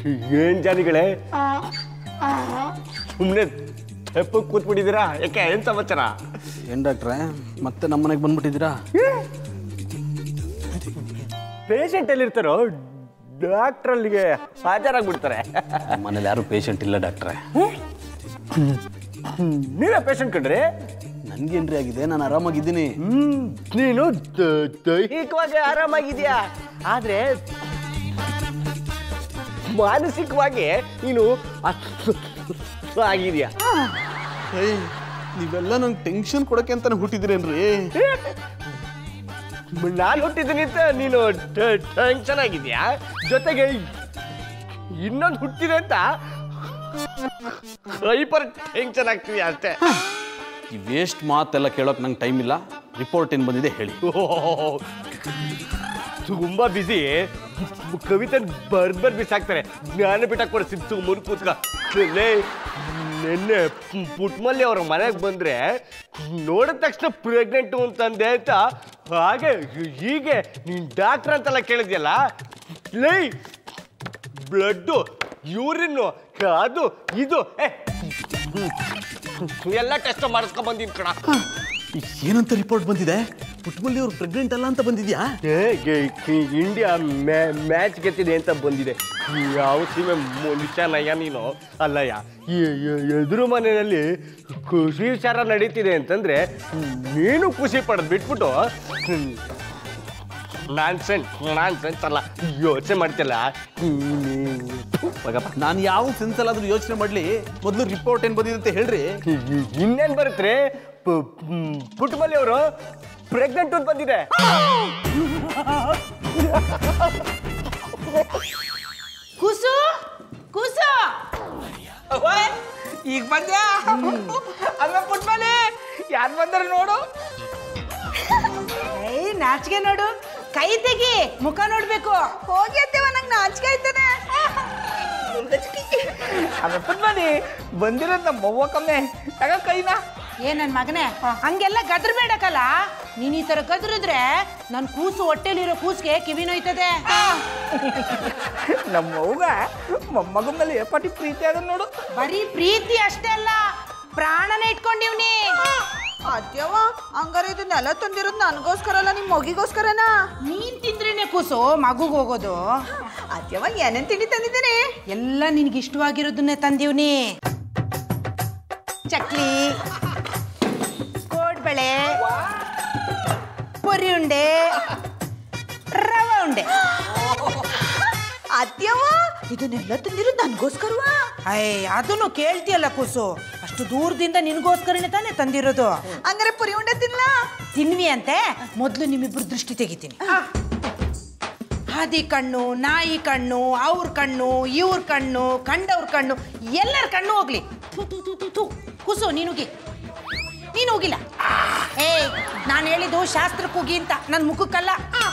ಏನ್ ಜಾನಿಗಳೇ ಸುಮ್ಮನೆ ತೆಪ್ಪ ಕೂತ್ಬಿಟ್ಟಿದ್ದೀರಾ ಯಾಕೆ ಏನ್ ಸಮಾಚಾರ ಏನು ಡಾಕ್ಟ್ರೆ ಮತ್ತೆ ನಮ್ಮ ಮನೆಗೆ ಬಂದ್ಬಿಟ್ಟಿದ್ದೀರಾ ಪೇಷಂಟ್ ಎಲ್ಲಿರ್ತಾರೋ ಡಾಕ್ಟರ್ ಅಲ್ಲಿಗೆ ಹಾಜರಾಗ್ಬಿಡ್ತಾರೆ ನಮ್ಮ ಮನೇಲಿ ಯಾರು ಪೇಷಂಟ್ ಇಲ್ಲ ಡಾಕ್ಟ್ರೆ ನೀವೇ ಪೇಷಂಟ್ ಕಣ್ರಿ ನನ್ಗೇನ್ರಿ ಆಗಿದೆ ನಾನು ಆರಾಮಾಗಿದ್ದೀನಿ ಹ್ಮ್ ನೀನು ದ- ದೈಹಿಕವಾಗಿ ಆರಾಮಾಗಿದ್ಯಾ ಆದ್ರೆ ಮಾನಸಿಕವಾಗಿ ನೀನು ಅಸ್ವಸ್ಥ ಆಗಿದ್ಯಾ ಏಯ್ ನೀವೆಲ್ಲ ನಂಗೆ ಟೆನ್ಷನ್ ಕೊಡಕ್ಕೆ ಅಂತಾನೆ ಹುಟ್ಟಿದಿರೇನ್ರಿ ನಾನು ಹುಟ್ಟಿದ್ದೀನಿ ಅಂತ ನೀನು ಟೆನ್ಷನ್ ಆಗಿದ್ಯಾ ಜೊತೆಗೆ ಇನ್ನೊಂದು ಹುಟ್ಟಿದೆ ಅಂತ ಹೈಪರ್ ಟೆನ್ಷನ್ ಆಗ್ತಿದ್ಯಾ ಅಷ್ಟೇ ಈ ವೇಸ್ಟ್ ಮಾತೆಲ್ಲ ಕೇಳೋಕೆ ನಂಗೆ ಟೈಮ್ ಇಲ್ಲ ರಿಪೋರ್ಟ್ ಏನು ಬಂದಿದೆ ಹೇಳಿ ಓಹ್, ತುಂಬಾ ಬಿಸಿ ಕವಿತೆ ಬರ್ದ್ ಬರ್ದ್ ಬಿಸಾಕ್ತಾರೆ ಜ್ಞಾನ ಬಿಟ್ಟ ಕೊಡ ಸಿಕ್ತು ಮುನ್ ಕೂತ್ಕ ಲೇ, ನಿನ್ನೆ ಪುಟ್ಮಲ್ಲಿ ಅವ್ರ ಮನೆಗೆ ಬಂದ್ರೆ ನೋಡಿದ ತಕ್ಷಣ ಪ್ರೆಗ್ನೆಂಟು ಅಂತಂದೆ ಅಂತ ಹಾಗೆ ಹೀಗೆ ನೀನ್ ಡಾಕ್ಟರ್ ಅಂತೆಲ್ಲ ಕೇಳಿದ್ಯಲ್ಲ ಲೈ ಬ್ಲಡ್ಡು ಯೂರಿನ್ನು ಅದು ಇದು ಏ, ಎಲ್ಲ ಟೆಸ್ಟ್ ಮಾಡಿಸ್ಕೊಂಡ್ ಬಂದಿನ್ ಕಣ ಏನಂತ ರಿಪೋರ್ಟ್ ಬಂದಿದೆ ಪುಟ್ಮಲ್ಲಿ ಅವ್ರು ಪ್ರೆಗ್ನೆಂಟ್ ಅಲ್ಲ ಅಂತ ಬಂದಿದ್ಯಾ ಏ, ಗೆ- ಗೆ- ಇಂಡಿಯಾ ಮ್ಯಾಚ್ ಗೆದ್ದಿದೆ ಅಂತ ಬಂದಿದೆ ಯಾವ ಸೀಮೆ ಮನುಷ್ಯನಯ್ಯ ನೀನು ಅಲ್ಲಯ್ಯ ಈ ಈ ಎದುರು ಮನೆಯಲ್ಲಿ ಖುಷಿ ವಿಚಾರ ನಡೀತಿದೆ ಅಂತಂದ್ರೆ ನೀನು ಖುಷಿ ಪಡೆದು ಬಿಟ್ಬಿಟ್ಟು ನಾನ್ ಸೆನ್ಸ್ ನಾನ್ ಸೆನ್ಸ್ ಅಲ್ಲ ಯೋಚನೆ ಮಾಡ್ತಿಲ್ಲ ಹೋಗಪ್ಪ ನಾನು ಯಾವ ಸೆನ್ಸಲ್ಲಾದ್ರೂ ಯೋಚನೆ ಮಾಡಲಿ ಮೊದಲು ರಿಪೋರ್ಟ್ ಏನು ಬಂದಿದೆ ಅಂತ ಹೇಳ್ರಿ ಇನ್ನೇನ್ ಬರುತ್ತೆ ಪುಟ್ಟಮಲ್ಲಿ ಅವರು ಪ್ರೆಗ್ನೆಂಟ್ ಅಂತ ಬಂದಿದೆ ಕೂಸು ಕೂಸು ಓಯ್, ಈಗ ಬಂದ್ಯಾ ಅಲ್ಲ ಪುಟ್ಮಲಿ ಯಾರು ಬಂದಾರ ನೋಡು ಏಯ್ ನಾಚಿಕೆ ನೋಡು ಕೈ ತೆಗಿ ಮುಖ ನೋಡ್ಬೇಕು ಹೋಗಿ ಅತ್ತೇವ ನಂಗೆ ನಾಚಿಕೆ ಆಯ್ತಾನೆ ಅಲ್ಲ ಪುಟ್ಮಲಿ ಬಂದಿರೋದು ನಮ್ಮ ಅವ್ವ ಕಮ್ಮೆ ತಗ ಕೈನಾ ಏ ನನ್ ಮಗನೇ ಹಂಗೆಲ್ಲ ಗದ್ರಬೇಡಕಲ್ಲ ನೀನ್ ಈ ತರ ಗದ್ರಿದ್ರೆ ನನ್ ಕೂಸು ಹೊಟ್ಟೆಲಿರೋ ಕೂಸ್ಗೆ ಕಿವಿ ನೋಯ್ತದೆ ನಮ್ಮ ಅವ್ಗ ಮೊಮ್ಮಗನ ಮೇಲೆ ಎಪ್ಪಟಿ ಪ್ರೀತಿ ಅದ ನೋಡು ಬರೀ ಪ್ರೀತಿ ಅಷ್ಟೇ ಅಲ್ಲ ಪ್ರಾಣನೇ ಇಟ್ಕೊಂಡಿವ್ನಿ ಅದ್ಯವ ಹಂಗಾರೆ ಇದನ್ನೆಲ್ಲ ತಂದಿರೋದು ನನಗೋಸ್ಕರ ಅಲ್ಲ ನಿಮ್ಮ ಮಗಿಗೋಸ್ಕರನಾ ನೀನ್ ತಿಂದ್ರೇನೆ ಕೂಸು ಮಗುಗ್ ಹೋಗೋದು ಅದ್ಯವ ಏನೇನ್ ತಿಂಡಿ ತಂದಿದ್ದೀನಿ ಎಲ್ಲ ನಿನ್ಗೆ ಇಷ್ಟವಾಗಿರೋದನ್ನೇ ತಂದೀವ್ನಿ ಚಕ್ಲಿ ಕೋಡ್ಬಳೆ ಪುರಿ ಉಂಡೆ ರವೆ ಉಂಡೆ ಅದ್ಯವ ಇದನ್ನೆಲ್ಲ ತಂದಿರೋದು ನನಗೋಸ್ಕರವಾ ಅಯ್ಯ ಅದನ್ನು ಕೇಳ್ತೀಯಲ್ಲ ಕೂಸು ಅಷ್ಟು ದೂರದಿಂದ ನಿನಗೋಸ್ಕರನೇ ತಾನೇ ತಂದಿರೋದು ಹಂಗಾರೆ ಪುರಿ ಉಂಡೆ ತಿನ್ಲಾ ತಿನ್ವಿ ಅಂತೆ ಮೊದಲು ನಿಮ್ಮಿಬ್ರು ದೃಷ್ಟಿ ತೆಗಿತೀನಿ ಹಾದಿ ಕಣ್ಣು ನಾಯಿ ಕಣ್ಣು ಅವ್ರ ಕಣ್ಣು ಇವ್ರ ಕಣ್ಣು ಕಂಡವ್ರ ಕಣ್ಣು ಎಲ್ಲರ ಕಣ್ಣು ಹೋಗ್ಲಿ ಥು, ಥು, ಥು, ಥು, ಥು. ಕುಸು ನೀನುಗಿ ನೀನು ಹೋಗಿಲ್ಲ ಏ ನಾನು ಹೇಳಿದ್ದು ಶಾಸ್ತ್ರಕ್ಕೆ ಹೋಗಿ ಅಂತ ನನ್ನ ಮುಖಕ್ಕಲ್ಲ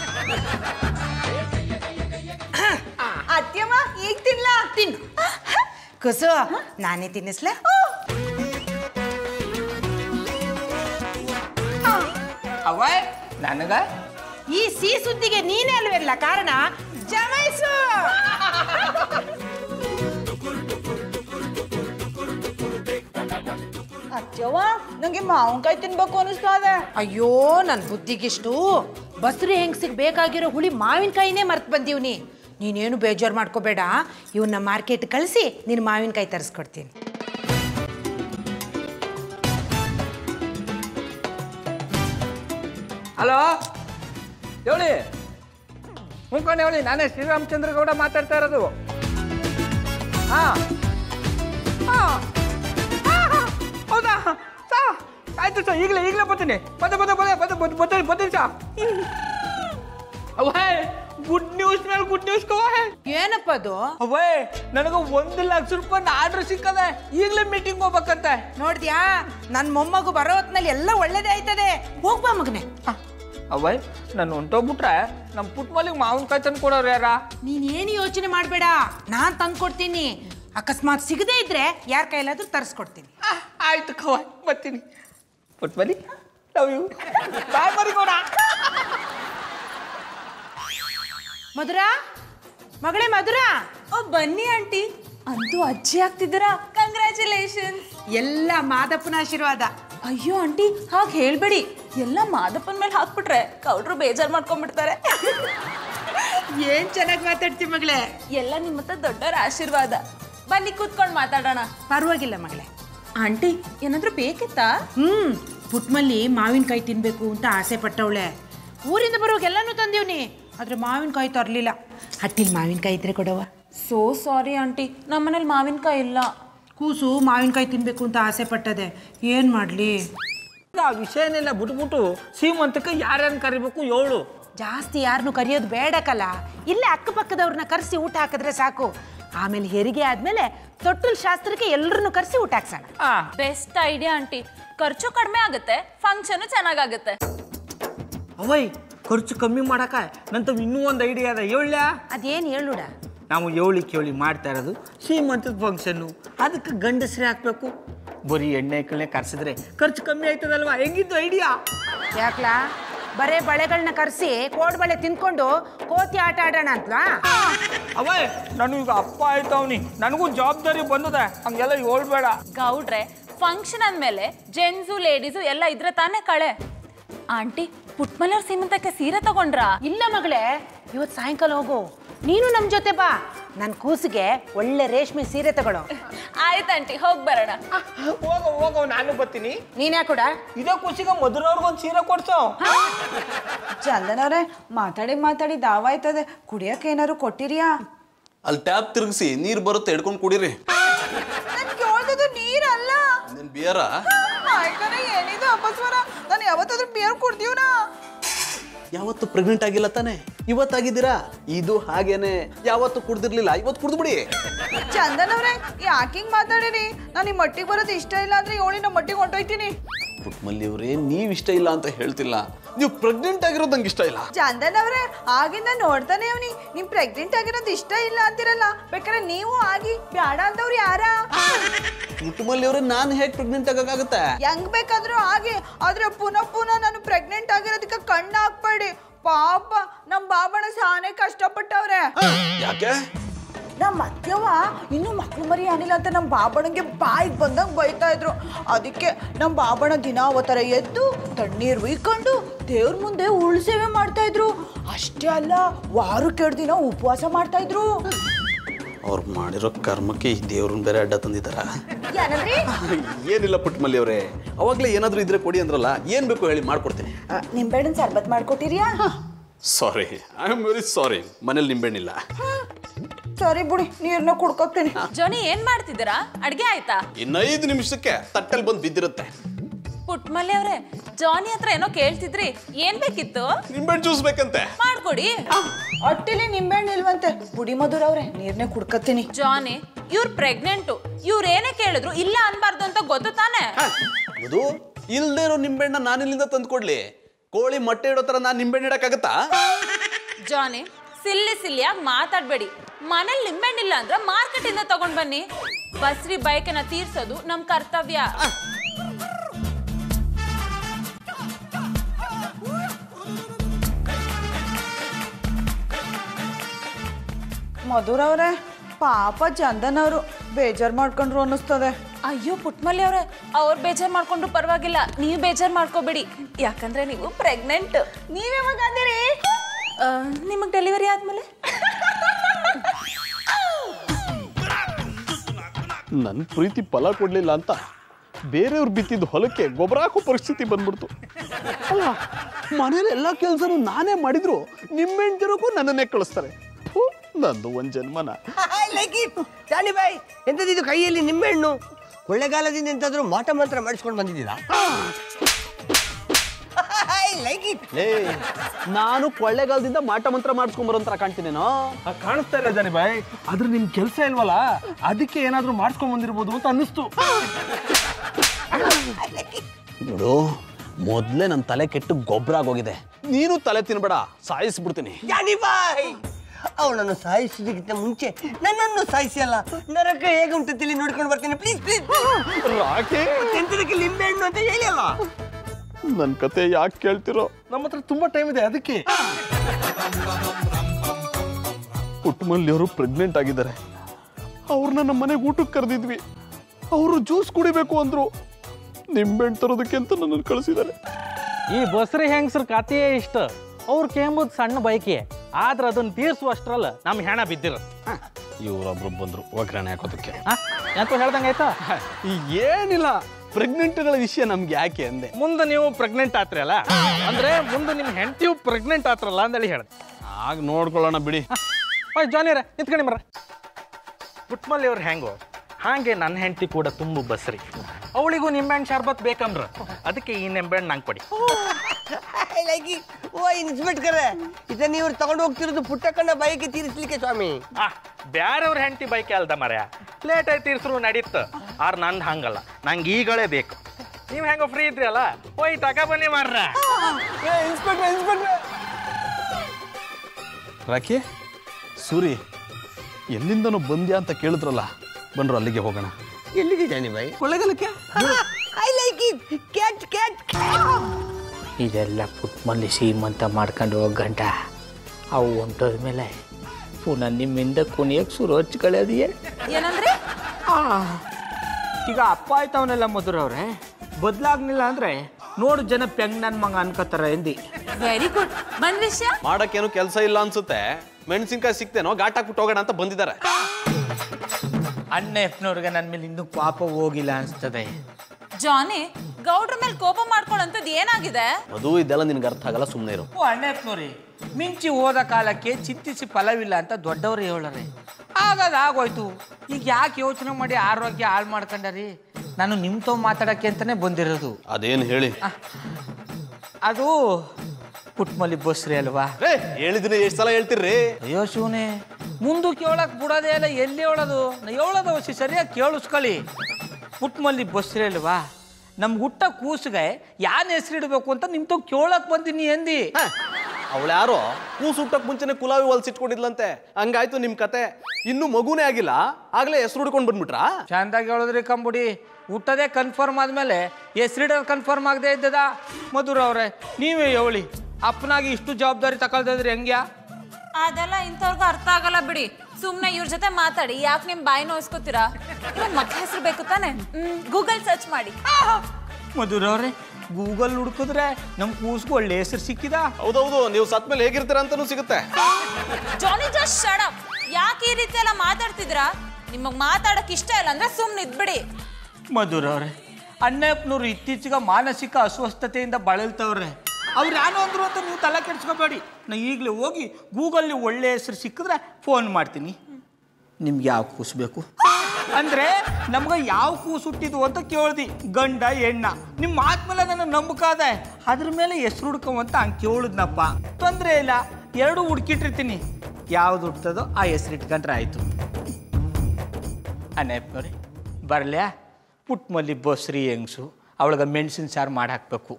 ಅದ್ಯವ ಈಗ ತಿನ್ಲಾ ತಿನ್ನು ಕುಸು ನಾನೇ ತಿನ್ನಿಸ್ಲ ಅವ ನನಗ ಈ ಸಿಹಿ ಸುದ್ದಿಗೆ ನೀನೇ ಅಲ್ವೆಲ್ಲ ಕಾರಣ ಜಮಾಯಿಸು ಅದ್ಯವ ನಂಗೆ ಮಾವಿನಕಾಯಿ ತಿನ್ಬೇಕು ಅನಿಸ್ತಾ ಇದೆ ಅಯ್ಯೋ ನನ್ನ ಬುದ್ಧಿಗಿಷ್ಟು ಬಸ್ರಿ ಹೆಂಗ್ಸಿಗೆ ಬೇಕಾಗಿರೋ ಹುಳಿ ಮಾವಿನಕಾಯಿನೇ ಮರ್ತು ಬಂದೀವ್ನಿ ನೀನೇನು ಬೇಜಾರು ಮಾಡ್ಕೋಬೇಡ ಇವನ್ನ ಮಾರ್ಕೆಟ್ ಕಳಿಸಿ ನೀನು ಮಾವಿನಕಾಯಿ ತರಿಸ್ಕೊಡ್ತೀನಿ ಹಲೋ ಹೇಳಿ ಮುನ್ಕೊಂಡು ಹೇಳಿ ನಾನೇ ಶ್ರೀರಾಮಚಂದ್ರ ಗೌಡ ಮಾತಾಡ್ತಾ ಇರೋದು ಹಾ ಹಾ ಹೌದಾ ಸಾ ಆಯ್ತು ಸರ್ ಈಗಲೇ ಈಗಲೇ ಬರ್ತೀನಿ ಬದ ಬದ ಬದ ಬದ ಬದ ಬರ್ತೀನಿ ಬರ್ತೀನಿ ಸಾ ಅವೇ ಗುಡ್ ನ್ಯೂಸ್ ಮೇಲೆ ಗುಡ್ ನ್ಯೂಸ್ ಕವೇ ಏನಪ್ಪ ಅದು ಅವೇ ನನಗೆ ಒಂದು ಲಕ್ಷ ರೂಪಾಯಿ ಆರ್ಡರ್ ಸಿಕ್ಕದೆ ಈಗಲೇ ಮೀಟಿಂಗ್ ಹೋಗ್ಬೇಕಂತೆ ನೋಡ್ದ್ಯಾ ನನ್ನ ಮೊಮ್ಮಗು ಬರೋ ಹೊತ್ನಲ್ಲಿ ಎಲ್ಲ ಒಳ್ಳೇದೇ ಆಯ್ತದೆ ಹೋಗ್ಬಾ ಮಗನೇ ಅವೇ ನಾನು ಹೊಂಟೋಗ್ಬಿಟ್ರೆ ನಮ್ಮ ಪುಟ್ಮಲಿಗೆ ಮಾವಿನಕಾಯಿ ತಂದು ಕೊಡೋರು ಯಾರ ನೀನೇನು ಯೋಚನೆ ಮಾಡಬೇಡ ನಾನು ತಂದ್ಕೊಡ್ತೀನಿ ಅಕಸ್ಮಾತ್ ಸಿಗದೇ ಇದ್ರೆ ಯಾರ ಕೈಲಾದ್ರೂ ತರಿಸ್ಕೊಡ್ತೀನಿ ಆ, ಆಯ್ತು ಕವ ಬರ್ತೀನಿ ಪುಟ್ಮಲಿ ಲವ್ ಯು ಬಾಯ್ ಮರಿಗೋಣ ಮಧುರಾ ಮಗಳೇ ಮಧುರಾ ಓ ಬನ್ನಿ ಆಂಟಿ ಅಂತೂ ಅಜ್ಜಿ ಆಗ್ತಿದ್ದೀರಾ ಕಂಗ್ರ್ಯಾಚುಲೇಷನ್ಸ್ ಎಲ್ಲ ಮಾದಪ್ಪನ ಆಶೀರ್ವಾದ ಅಯ್ಯೋ ಆಂಟಿ ಹಾಗೆ ಹೇಳ್ಬೇಡಿ ಎಲ್ಲ ಮಾದಪ್ಪನ ಮೇಲೆ ಹಾಕ್ಬಿಟ್ರೆ ಕೌಡ್ರು ಬೇಜಾರು ಮಾಡ್ಕೊಂಡ್ಬಿಡ್ತಾರೆ ಏನ್ ಚೆನ್ನಾಗಿ ಮಾತಾಡ್ತಿ ಮಗಳೇ ಎಲ್ಲ ನಿಮ್ಮ ಹತ್ರ ದೊಡ್ಡವರ ಆಶೀರ್ವಾದ ಬನ್ನಿ ಕೂತ್ಕೊಂಡು ಮಾತಾಡೋಣ ಪರವಾಗಿಲ್ಲ ಮಗಳೇ ಆಂಟಿ ಏನಾದ್ರೂ ಬೇಕಿತ್ತಾ ಹ್ಮ್ ಪುಟ್ಮಲ್ಲಿ ಮಾವಿನಕಾಯಿ ತಿನ್ಬೇಕು ಅಂತ ಆಸೆ ಪಟ್ಟವಳೆ ಊರಿಂದ ಬರೋವಾಗ ಎಲ್ಲಾನು ತಂದೀವ್ನಿ ಆದ್ರೆ ಮಾವಿನಕಾಯಿ ತರಲಿಲ್ಲ ಹಟ್ಟಿಲ್ ಮಾವಿನಕಾಯಿ ಇದ್ರೆ ಕೊಡವ ಸೋ ಸಾರಿ ಆಂಟಿ ನಮ್ಮನೇಲಿ ಮಾವಿನಕಾಯಿ ಇಲ್ಲ ಕೂಸು ಮಾವಿನಕಾಯಿ ತಿನ್ಬೇಕು ಅಂತ ಆಸೆ ಪಟ್ಟದೆ ಏನ್ ಮಾಡ್ಲಿ ಆ ವಿಷಯನೆಲ್ಲ ಬಿಟ್ಬಿಟ್ಟು ಸೀಮಂತಕ್ಕೆ ಯಾರ್ಯಾರನ್ನ ಕರಿಬೇಕು ಏಳು ಜಾಸ್ತಿ ಯಾರನ್ನು ಕರೆಯೋದು ಬೇಡಕ್ಕಲ್ಲ ಇಲ್ಲೇ ಅಕ್ಕಪಕ್ಕದವ್ರನ್ನ ಕರೆಸಿ ಊಟ ಹಾಕಿದ್ರೆ ಸಾಕು ಆಮೇಲೆ ಹೆರಿಗೆ ಆದ್ಮೇಲೆ ತೊಟ್ಟಲ್ ಶಾಸ್ತ್ರಕ್ಕೆ ಎಲ್ಲರನ್ನು ಕರೆಸಿ ಊಟ ಹಾಕ್ಸೋಣ ಆ ಬೆಸ್ಟ್ ಐಡಿಯಾ ಆಂಟಿ ಖರ್ಚು ಕಡಿಮೆ ಆಗುತ್ತೆ ಫಂಕ್ಷನು ಚೆನ್ನಾಗಾಗುತ್ತೆ ಅವಯ್ ಖರ್ಚು ಕಮ್ಮಿ ಮಾಡಕ ನಂತರ ಇನ್ನೂ ಒಂದು ಐಡಿಯಾ ಅದ ಏಳ್ಯಾ ಅದೇನು ಹೇಳುಡ ನಾವು ಏಳಿ ಕೇಳಿ ಮಾಡ್ತಾ ಇರೋದು ಶ್ರೀಮಂತದ ಫಂಕ್ಷನ್ನು ಅದಕ್ಕೆ ಗಂಡಸ್ರೇ ಹಾಕ್ಬೇಕು ಬರೀ ಎಣ್ಣೆ ಕಳ್ಳೆ ಕರ್ಸಿದ್ರೆ ಖರ್ಚು ಕಮ್ಮಿ ಆಯ್ತದಲ್ವಾ ಹೆಂಗಿದ್ದು ಐಡಿಯಾ ಯಾಕ್ಲಾ ಬರೇ ಬಳೆಗಳನ್ನ ಕರೆಸಿ ಕೋಡ್ಬಳೆ ತಿನ್ಕೊಂಡು ಕೋತಿ ಆಟ ಆಡೋಣ ಅಂತಲಾ ಅವಯ್ ನಾನು ಈಗ ಅಪ್ಪ ಆಯ್ತವನಿ ನನಗೂ ಜವಾಬ್ದಾರಿ ಬಂದದ ಹಂಗೆಲ್ಲ ಹೇಳ್ಬೇಡ ಗೌಡ್ರೆ ಫಂಕ್ಷನ್ ಅಂದಮೇಲೆ ಜೆಂಟ್ಸು ಲೇಡೀಸು ಎಲ್ಲ ಇದ್ರೆ ತಾನೇ ಕಳೆ ಆಂಟಿ ಪುಟ್ಮಲರ್ ಸೀಮಂತಕ್ಕೆ ಸೀರೆ ತಗೊಂಡ್ರಾ ಇಲ್ಲ ಮಗಳೇ ಇವತ್ತು ಸಾಯಂಕಾಲ ಹೋಗು ನೀನು ನಮ್ಮ ಜೊತೆ ಬಾ ನನ್ನ ಕೂಸಿಗೆ ಒಳ್ಳೆ ರೇಷ್ಮೆ ಸೀರೆ ತಗೊಳ್ಳೋ ಆಯ್ತು ಆಂಟಿ ಹೋಗಿ ಬರೋಣ ಹೋಗೋ ಹೋಗೋ ನಾನು ಬರ್ತೀನಿ ನೀನ್ಯಾ ಕೂಡ ಇದೇ ಖುಷಿಗೆ ಮಧುರವ್ರಿಗೊಂದು ಸೀರೆ ಕೊಡ್ಸೋ ಚಂದನವ್ರೆ ಮಾತಾಡಿ ಮಾತಾಡಿ ದಾವ ಆಯ್ತದೆ ಕುಡಿಯಕ್ಕೆ ಏನಾರು ಕೊಟ್ಟಿರಿಯಾ ಅಲ್ಲಿ ಟ್ಯಾಪ್ ತಿರುಗಿಸಿ ನೀರು ಬರುತ್ತೆ ಹಿಡ್ಕೊಂಡು ಕುಡೀರಿ ನನ್ ಕೇಳ್ದದು ನೀರಲ್ಲ ನಿನ್ ಬಿಯರ ಆಯ್ಕನ ಏನಿದು ಅಪಸ್ವರ ನಾನು ಯಾವತ್ತಾದ್ರೂ ಬಿಯರ್ ಕುಡ್ದೀವ್ನಾ ಯಾವತ್ತು ಪ್ರೆಗ್ನೆಂಟ್ ಆಗಿಲ್ಲ ತಾನೆ ಇವತ್ತಾಗಿದ್ದೀರಾ ಇದು ಹಾಗೇನೆ ಯಾವತ್ತು ಕುಡ್ದಿರ್ಲಿಲ್ಲ ಇವತ್ತು ಕುಡ್ದ್ಬಿಡಿ ಚಂದನವ್ರೆ ಯಾಕಿಂಗ್ ಮಾತಾಡಿರಿ ನಾನು ಈ ಮಟ್ಟಿಗೆ ಬರೋದು ಇಷ್ಟ ಇಲ್ಲ ಅಂದ್ರೆ ಏಳಿ ನಮ್ಮ ಮಟ್ಟಿಗೆ ಹೊಂಟೋಯ್ತೀನಿ ಪುಟ್ಮಲ್ಲಿ ಅವರೇ ನೀವ್ ಇಷ್ಟ ಇಲ್ಲ ಅಂತ ಹೇಳ್ತಿಲ್ಲ ನೀವು ಪ್ರೆಗ್ನೆಂಟ್ ಆಗಿರೋದು ನಂಗೆ ಇಷ್ಟ ಇಲ್ಲ ಚಂದನವ್ರೆ ಆಗಿಂದ ನೋಡ್ತಾನೆ ಅವ್ನಿ ನಿಮ್ ಪ್ರೆಗ್ನೆಂಟ್ ಆಗಿರೋದು ಇಷ್ಟ ಇಲ್ಲ ಅಂತಿರಲ್ಲ ಬೇಕಾದ್ರೆ ನೀವು ಆಗಿ ಬ್ಯಾಡ ಅಂತವ್ರು ಯಾರ ಪುಟ್ಮಲ್ಲಿ ಅವರೇ ನಾನು ಹೇಗೆ ಪ್ರೆಗ್ನೆಂಟ್ ಆಗಕ್ಕಾಗತ್ತೆ ಹೆಂಗ್ ಬೇಕಾದ್ರೂ ಆಗಿ ಆದ್ರೆ ಪುನಃ ಪುನಃ ನಾನು ಪ್ರೆಗ್ನೆಂಟ್ ಆಗಿರೋದಕ್ಕೆ ಕಣ್ಣು ಹಾಕ್ಬೇಡಿ ಪಾಪ ನಮ್ ಬಾಬಣ ಸಾನೆ ಕಷ್ಟಪಟ್ಟವ್ರೆ ಯಾಕೆ ನಮ್ಮ ಅತ್ತೆವ ಇನ್ನೂ ಮಕ್ಳು ಮರಿ ಏನಿಲ್ಲ ಅಂತ ನಮ್ಮ ಬಾಬಣ್ಣಗೆ ಬಾಯಿಗೆ ಬಂದಂಗೆ ಬೈತಾ ಇದ್ರು ಅದಕ್ಕೆ ನಮ್ಮ ಬಾಬಣ್ಣ ದಿನ ಅವತರ ಎದ್ದು ತಣ್ಣೀರು ಉಯ್ಕೊಂಡು ದೇವ್ರ ಮುಂದೆ ಉಳ್ ಸೇವೆ ಮಾಡ್ತಾ ಇದ್ರು ಅಷ್ಟೇ ಅಲ್ಲ ವಾರಕ್ಕೆ ಎರಡು ದಿನ ಉಪವಾಸ ಮಾಡ್ತಾ ಇದ್ರು ಅವ್ರು ಮಾಡಿರೋ ಕರ್ಮಕ್ಕೆ ಈ ದೇವ್ರನ್ನ ಬೇರೆ ಅಡ್ಡ ತಂದಿದ್ದಾರ ಏನಂದ್ರಿ ಏನಿಲ್ಲ ಪುಟ್ಮಲ್ಲಿ ಅವರೇ ಅವಾಗಲೇ ಏನಾದರೂ ಇದ್ರೆ ಕೊಡಿ ಅಂದ್ರಲ್ಲ ಏನ್ ಬೇಕು ಹೇಳಿ ಮಾಡ್ಕೊಡ್ತೀನಿ ನಿಂಬೆಹಣ್ಣಿನ ಸರ್ಬತ್ ಮಾಡ್ಕೊಟ್ಟಿರಿಯಾ sorry I am very sorry ಮನೇಲಿ ನಿಂಬೆಹಣ್ಣಿಲ್ಲ ಸರಿ ಬಿಡಿ ನೀರ್ನ ಕುಡ್ಕೋತೀನಿ ಜೋನಿ ಏನ್ ಮಾಡ್ತಿದ್ದೀರಾ ಅಡ್ಗೆ ಆಯ್ತಾ ಇನ್ನೈದು ನಿಮಿಷಕ್ಕೆ ತಟ್ಟೆಲ್ ಬಂದು ಬಿದ್ದಿರುತ್ತೆ ಪುಟ್ಮಲ್ಲಿ ಅವ್ರೆ ಜಾನಿ ಹತ್ರ ಏನೋ ಕೇಳ್ತಿದ್ರಿ ಏನ್ ಬೇಕಿತ್ತು ನಿಂಬೆಹಣ್ಣು ಜ್ಯೂಸ್ ಬೇಕಂತೆ ಮಾಡ್ಕೊಡಿ ಅಟ್ಟಿಲಿ ನಿಂಬೆಹಣ್ಣು ಇಲ್ವಂತೆ ಬುಡಿ ಮಧುರ ಅವ್ರೆ ನೀರ್ನೇ ಕುಡ್ಕತ್ತೀನಿ ಜಾನಿ ಇವ್ರು ಪ್ರೆಗ್ನೆಂಟು ಇವ್ರು ಏನೇ ಕೇಳಿದ್ರು ಇಲ್ಲ ಅನ್ಬಾರ್ದು ಅಂತ ಗೊತ್ತು ತಾನೆ ಅದು ಇಲ್ದೇ ಇರೋ ನಿಂಬೆಹಣ್ಣ ನಾನು ಇಲ್ಲಿಂದ ತಂದ್ಕೊಡ್ಲಿ ಕೋಳಿ ಮೊಟ್ಟೆ ಇಡೋ ಥರ ನಾನು ನಿಂಬೆಹಣ್ಣು ಇಡಕ್ಕಾಗತ್ತಾ ಜಾನಿ ಸಿಲ್ಲಿ ಸಿಲ್ಲಿಯಾಗಿ ಮಾತಾಡ್ಬೇಡಿ ಮನೇಲಿ ನಿಂಬೆಹಣ್ಣಿಲ್ಲ ಅಂದ್ರೆ ಮಾರ್ಕೆಟ್ ಇಂದ ತಗೊಂಡ್ ಬನ್ನಿ ಬಸ್ರಿ ಬೈಕನ್ನ ತೀರ್ಸೋದು ನಮ್ ಕರ್ತವ್ಯ ಮಧುರ ಅವ್ರೆ ಪಾಪ ಚಂದನ್ ಅವರು ಬೇಜಾರ್ ಮಾಡ್ಕೊಂಡ್ರು ಅನ್ನಿಸ್ತದೆ ಅಯ್ಯೋ ಪುಟ್ಮಲ್ಲಿ ಅವ್ರೆ ಅವ್ರು ಬೇಜಾರ್ ಮಾಡ್ಕೊಂಡ್ರು ಪರವಾಗಿಲ್ಲ ನೀವು ಬೇಜಾರ್ ಮಾಡ್ಕೋಬೇಡಿ ಯಾಕಂದ್ರೆ ನೀವು ಪ್ರೆಗ್ನೆಂಟ್ ನೀವ್ ಯಾವಾಗ ಅಂದಿರಿ ನಿಮಗೆ ಡೆಲಿವರಿ ಆದ್ಮೇಲೆ ನನ್ನ ಪ್ರೀತಿ ಫಲ ಕೊಡ್ಲಿಲ್ಲ ಅಂತ ಬೇರೆಯವ್ರು ಬಿತ್ತಿದ ಹೊಲಕ್ಕೆ ಗೊಬ್ಬರ ಹಾಕೋ ಪರಿಸ್ಥಿತಿ ಬಂದ್ಬಿಡ್ತು ಅಲ್ಲ ಮನೇಲಿ ಎಲ್ಲ ಕೆಲಸನೂ ನಾನೇ ಮಾಡಿದ್ರು ನಿಮ್ಮೆಂಟಿರೋಕ್ಕೂ ನನ್ನನ್ನೇ ಕಳಿಸ್ತಾರೆ ಥು, ನಂದು ಒಂದು ಜನ್ಮನ ಜಾನಿ ಬಾಯ್ ಎಂತದಿದು ಕೈಯಲ್ಲಿ ನಿಂಬೆಹಣ್ಣು ಕೊಳ್ಳೆಗಾಲದಿಂದ ಎಂತಾದ್ರೂ ಮಾಟ ಮಂತ್ರ ಮಾಡಿಸ್ಕೊಂಡು ಬಂದಿದ್ದೀರಾ ಲೈಕ್ ಇಟ್ ಲೇ ನಾನು ಕೊಳ್ಳೆಗಾಲದಿಂದ ಮಾಟ ಮಂತ್ರ ಮಾಡಿಸ್ಕೊಂಬರೋಂತರ ಕಾಣ್ತೀನೇನೋ ಕಾಣಿಸ್ತಾ ಇಲ್ಲ ಜಾನಿ ಬಾಯ್ ಆದ್ರೆ ನಿಮ್ ಕೆಲಸ ಇಲ್ವಲ್ಲ ಅದಕ್ಕೆ ಏನಾದ್ರೂ ಮಾಡ್ಸ್ಕೊಂಡ್ ಬಂದಿರ್ಬೋದು ಅಂತ ಅನ್ನಿಸ್ತು ನೋಡು ಮೊದಲೇ ನನ್ನ ತಲೆ ಕೆಟ್ಟು ಗೊಬ್ಬರ ಆಗೋಗಿದೆ ನೀನು ತಲೆ ತಿನ್ಬೇಡ ಸಾಯಿಸ್ಬಿಡ್ತೀನಿ ಜಾನಿ ಬಾಯ್ ಅವನನ್ನು ಸಾಯಿಸೋದಕ್ಕಿಂತ ಮುಂಚೆ ನನ್ನನ್ನು ಸಾಯಿಸಿ ಅಲ್ಲ ನರಕ ಹೇಗೆ ಉಂಟು ತಿಳಿ ನೋಡ್ಕೊಂಡು ಬರ್ತೀನಿ ಪ್ಲೀಸ್ ಪ್ಲೀಸ್ ರಾಕೆ ಎಂತದಕ್ಕೆ ಲಿಂಬೆಹಣ್ಣು ಅಂತ ಹೇಳಿ ಅಲ್ಲ ನನ್ನ ಕತೆ ಯಾಕೆ ಕೇಳ್ತಿರೋ ನಮ್ಮ ಹತ್ರ ತುಂಬಾ ಟೈಮ್ ಇದೆ ಅದಕ್ಕೆ ಪುಟ್ಟಮಲ್ಲಿಯವರು ಪ್ರೆಗ್ನೆಂಟ್ ಆಗಿದ್ದಾರೆ ಅವ್ರನ್ನ ನಮ್ಮ ಮನೆಗೆ ಊಟಕ್ಕೆ ಕರೆದಿದ್ವಿ ಅವರು ಜ್ಯೂಸ್ ಕುಡಿಬೇಕು ಅಂದ್ರು ನಿಂಬೆಹಣ್ಣು ತರೋದಕ್ಕೆ ಅಂತ ನನ್ನನ್ನು ಕಳಿಸಿದ್ದಾರೆ ಈ ಬಸ್ರಿ ಹೆಂಗಸ್ರ ಕಥೆಯೇ ಇಷ್ಟ ಅವ್ರ ಕೇಂಬುದು ಸಣ್ಣ ಬೈಕಿ ಆದ್ರೆ ಅದನ್ನ ತೀರ್ಸುವಷ್ಟ್ರಲ್ಲ ನಮ್ಮ ಹೆಣ ಬಿದ್ದಿರ ಇವರೊಬ್ರು ಬಂದ್ರು ಒಗ್ಗರಣೆ ಹಾಕೋದಕ್ಕೆ ಎಂತ ಹೇಳ್ದಂಗೆ ಆಯ್ತಾ ಏನಿಲ್ಲ ಪ್ರೆಗ್ನೆಂಟ್ಗಳ ವಿಷಯ ನಮ್ಗೆ ಯಾಕೆ ಅಂದೆ ಮುಂದೆ ನೀವು ಪ್ರೆಗ್ನೆಂಟ್ ಆತ್ರಲ್ಲ ಅಂದ್ರೆ ಮುಂದೆ ನಿಮ್ಮ ಹೆಂಡತಿಯು ಪ್ರೆಗ್ನೆಂಟ್ ಆತ್ರಲ್ಲ ಅಂದೇಳಿ ಹೇಳ್ದೆ ಆಗ ನೋಡ್ಕೊಳ್ಳೋಣ ಬಿಡಿ ಓಯ್ ಜಾನಿರ ನಿಂತ್ಕೊಂಡಿ ಮರ ಪುಟ್ಮಲ್ಲಿ ಅವ್ರು ಹೆಂಗೋ ಹಾಗೆ ನನ್ನ ಹೆಂಡತಿ ಕೂಡ ತುಂಬ ಬಸ್ರಿ ಅವಳಿಗೂ ನಿಂಬೆಹಣ್ಣು ಶರ್ಬತ್ ಬೇಕಂದ್ರ ಅದಕ್ಕೆ ಈ ನಿಂಬೆಹಣ್ಣು ನಂಗೆ ಕೊಡಿ ಲೈಕಿ ಓ ಇನ್ಸ್ಪೆಕ್ಟರ್ ಇದನ್ನ ಇವ್ರು ತಗೊಂಡು ಹೋಗ್ತಿರೋದು ಪುಟ್ಟಕ್ಕನ ಬೈಕ್ ತೀರಿಸ್ಲಿಕ್ಕೆ ಸ್ವಾಮಿ ಆ ಬ್ಯಾರವ್ರ ಹೆಂಡತಿ ಬೈಕ್ ಅಲ್ದ ಮರ್ಯ ಲೇಟ್ ಆಗಿ ತೀರ್ಸ್ರು ನಡೀತ ಆರ್ ನಂದು ಹಂಗಲ್ಲ ನಂಗೆ ಈಗಳೇ ಬೇಕು ನೀವು ಹೆಂಗೋ ಫ್ರೀ ಇದ್ರಿ ಅಲ್ಲ ಹೋಯ್ ತಕ ಬನ್ನಿ ಮಾರ್ರ ಇನ್ಸ್ಪೆಕ್ಟರ್ ಇನ್ಸ್ಪೆಕ್ಟರ್ ರಾಕಿ ಸೂರಿ ಎಲ್ಲಿಂದನೋ ಬಂದ್ಯಾ ಅಂತ ಕೇಳಿದ್ರಲ್ಲ ಬಂದ್ರು ಅಲ್ಲಿಗೆ ಹೋಗೋಣ ಎಲ್ಲಿಗೆ ಜಾನಿ ಬಾಯ್ ಕೊಳ್ಳೆಗಾಲಕ್ಕೆ I like it catch catch ಇದೆಲ್ಲ ಪುಟ್ಮಲ್ಲಿ ಸೀಮಂತ ಮಾಡ್ಕೊಂಡು ಹೋಗೋ ಗಂಟ ಅವು ಹೊಂಟೋದ ಮೇಲೆ ಪುನಃ ನಿಮ್ಮಿಂದ ಕುಣಿಯಕ್ಕೆ ಶುರು ಹಚ್ಕೊಳ್ಳೋದಿಯೇ ಏನಂದ್ರೆ ಈಗ ಅಪ್ಪ ಆಯ್ತವನೆಲ್ಲ ಮಧುರವ್ರೆ ಬದಲಾಗ್ಲಿಲ್ಲ ಅಂದ್ರೆ ನೋಡು ಜನ ಪೆಂಗ್ ನನ್ನ ಮಗ ಅನ್ಕೋತಾರ ಎಂದಿ ವೆರಿ ಗುಡ್ ಬಂದ್ ವಿಷಯ ಮಾಡಕ್ಕೇನು ಕೆಲಸ ಇಲ್ಲ ಅನ್ಸುತ್ತೆ ಮೆಣಸಿನ್ಕಾಯಿ ಸಿಕ್ತೇನೋ ಘಾಟ್ ಹಾಕ್ಬಿಟ್ಟು ಹೋಗೋಣ ಅಂತ ಬಂದಿದ್ದಾರೆ ಅಣ್ಣ ಎಫ್ನವ್ರಿಗೆ ನನ್ನ ಮೇಲೆ ಇನ್ನೂ ಪಾಪ ಹೋಗಿಲ್ಲ ಅನ್ಸ್ತದೆ ಜಾನಿ ಗೌಡ್ರ ಮೇಲೆ ಕೋಪ ಮಾಡ್ಕೊಳ್ಳೋಂಥದ್ದು ಏನಾಗಿದೆ ಅದು ಇದೆಲ್ಲ ನಿನ್ಗೆ ಅರ್ಥ ಆಗಲ್ಲ ಸುಮ್ಮನೆ ಇರು ಓ ಅಣ್ಣ ಎಫ್ನವ್ರಿ ಮಿಂಚಿ ಹೋದ ಕಾಲಕ್ಕೆ ಚಿಂತಿಸಿ ಫಲವಿಲ್ಲ ಅಂತ ದೊಡ್ಡವರು ಹೇಳರೆ ಆಗದ ಆಗೋಯ್ತು ಈಗ ಯಾಕೆ ಯೋಚನೆ ಮಾಡಿ ಆರೋಗ್ಯ ಹಾಳು ಮಾಡ್ಕೊಂಡರಿ ನಾನು ನಿಮ್ಮ ತಾವು ಮಾತಾಡಕ್ಕೆ ಅಂತಾನೆ ಬಂದಿರೋದು ಅದೇನು ಹೇಳಿ ಅದು ಪುಟ್ಮಲ್ಲಿ ಬಸ್ರಿ ಅಲ್ವಾ ರೇ ಹೇಳಿದ್ರೆ ಎಷ್ಟು ಸಲ ಹೇಳ್ತೀರಿ ಅಯ್ಯೋ ಶಿವನೇ ಮುಂದಕ್ಕೆ ಹೇಳಕ್ ಬಿಡೋದೇ ಇಲ್ಲ ಎಲ್ಲಿ ಹೇಳೋದು ನಾ ಹೇಳೋದು ಅವಶ್ಯ ಸರಿಯಾಗಿ ಕೇಳಿಸ್ಕೊಳ್ಳಿ ಪುಟ್ಮಲ್ಲಿ ಬಸ್ರಿ ಅಲ್ವಾ ನಮ್ಗೆ ಹುಟ್ಟ ಕೂಸಿಗೆ ಯಾನ್ ಹೆಸರಿಡ್ಬೇಕು ಅಂತ ನಿಮ್ ತಾವ್ ಕೇಳಕ್ ಬಂದಿನಿ ಎಂದಿ ಅವಳು ಯಾರೋ ಕೂಸು ಹುಟ್ಟಕ್ ಮುಂಚೆನೆ ಕುಲಾವಿ ಹೊಲ್ಸಿಟ್ಕೊಂಡಿದ್ಲಂತೆ ಹಂಗಾಯ್ತು ನಿಮ್ ಕತೆ ಇನ್ನು ಮಗುನೇ ಆಗಿಲ್ಲ ಆಗ್ಲೇ ಹೆಸರು ಹುಡ್ಕೊಂಡು ಬಂದ್ಬಿಟ್ರಾ ಚಂದಾಗಿ ಹೇಳಿದ್ರಿ ಕಂಬುಡಿ ಹುಟ್ಟದೇ ಕನ್ಫರ್ಮ್ ಆದ್ಮೇಲೆ ಹೆಸರಿಡೋದು ಕನ್ಫರ್ಮ್ ಆಗದೆ ಇದ್ದದ ಮಧುರ ಅವ್ರೆ ನೀವೇ ಹೇಳಿ ಅಪ್ಪನಾಗಿ ಇಷ್ಟು ಜವಾಬ್ದಾರಿ ತಗೊಳ್ದಿದ್ರಿ ಹೆಂಗ್ಯಾ ಅದೆಲ್ಲ ಇಂಥವ್ರಿಗೂ ಅರ್ಥ ಆಗಲ್ಲ ಬಿಡಿ ಸುಮ್ನೆ ಇವ್ರ ಜೊತೆ ಮಾತಾಡಿ ಯಾಕೆ ನಿಮ್ ಬಾಯಿ ನೋಯಿಸ್ಕೊತೀರಾ ಇವಾಗ ಮಕ್ಳ ಹೆಸರು ಬೇಕು ತಾನೆ ಗೂಗಲ್ ಸರ್ಚ್ ಮಾಡಿ ಮಧುರ ಅವ್ರೆ ಗೂಗಲ್ ಹುಡುಕಿದ್ರೆ ನಮ್ ಕೂಸ್ಗೂ ಒಳ್ಳೆ ಹೆಸರು ಸಿಕ್ಕಿದ ಹೌದೌದು ನೀವು ಸತ್ಮೇಲೆ ಹೇಗಿರ್ತೀರ ಅಂತಾನೂ ಸಿಗುತ್ತೆ ಜಾನಿ ಜಸ್ಟ್ ಶಟ್ ಅಪ್ ಯಾಕೆ ಈ ರೀತಿ ಎಲ್ಲ ಮಾತಾಡ್ತಿದ್ರಾ ನಿಮಗ್ ಮಾತಾಡಕ್ ಇಷ್ಟ ಇಲ್ಲ ಅಂದ್ರೆ ಸುಮ್ನೆ ಇದ್ಬಿಡಿ ಮಧುರ ಅವ್ರೆ ಅಣ್ಣಪ್ಪನವ್ರು ಇತ್ತೀಚೆಗೆ ಮಾನಸಿಕ ಅಸ್ವಸ್ಥತೆಯಿಂದ ಬಳಲ್ತವ್ರೆ ಅವ್ರು ಯಾರು ಅಂದ್ರು ಅಂತ ನೀವು ತಲೆ ಕೆಡ್ಸ್ಕೋಬೇಡಿ ನಾ ಈಗಲೇ ಹೋಗಿ ಗೂಗಲ್ಲಿ ಒಳ್ಳೆ ಹೆಸರು ಸಿಕ್ಕಿದ್ರೆ ಫೋನ್ ಮಾಡ್ತೀನಿ ನಿಮ್ಗೆ ಯಾವ ಕೂಸು ಬೇಕು ಅಂದ್ರೆ ನಮ್ಗೆ ಯಾವ ಕೂಸು ಹುಟ್ಟಿದ್ವು ಅಂತ ಕೇಳ್ದಿ ಗಂಡ ಹೆಣ್ಣ ನಿಮ್ಮ ಮಾತ್ ಮೇಲೆ ನನ್ನ ನಂಬಿಕೆ ಅದ ಅದ್ರ ಮೇಲೆ ಹೆಸರು ಹುಡ್ಕೊಂಬಂತ ಹಂಗೆ ಕೇಳಿದ್ನಪ್ಪ ತೊಂದರೆ ಇಲ್ಲ ಎರಡು ಹುಡ್ಕಿಟ್ಟಿರ್ತೀನಿ ಯಾವ್ದು ಹುಡ್ತದೋ ಆ ಹೆಸರು ಇಟ್ಕೊಂಡ್ರೆ ಆಯ್ತು ಅಣ್ಣಪ್ಪನವ್ರಿ ಬರಲ್ಯಾ ಪುಟ್ಮಲ್ಲಿ ಬಸ್ರಿ ಹೆಂಗ್ಸು ಅವಳಿಗೆ ಮೆಣಸಿನ ಸಾರು ಮಾಡಿ ಹಾಕ್ಬೇಕು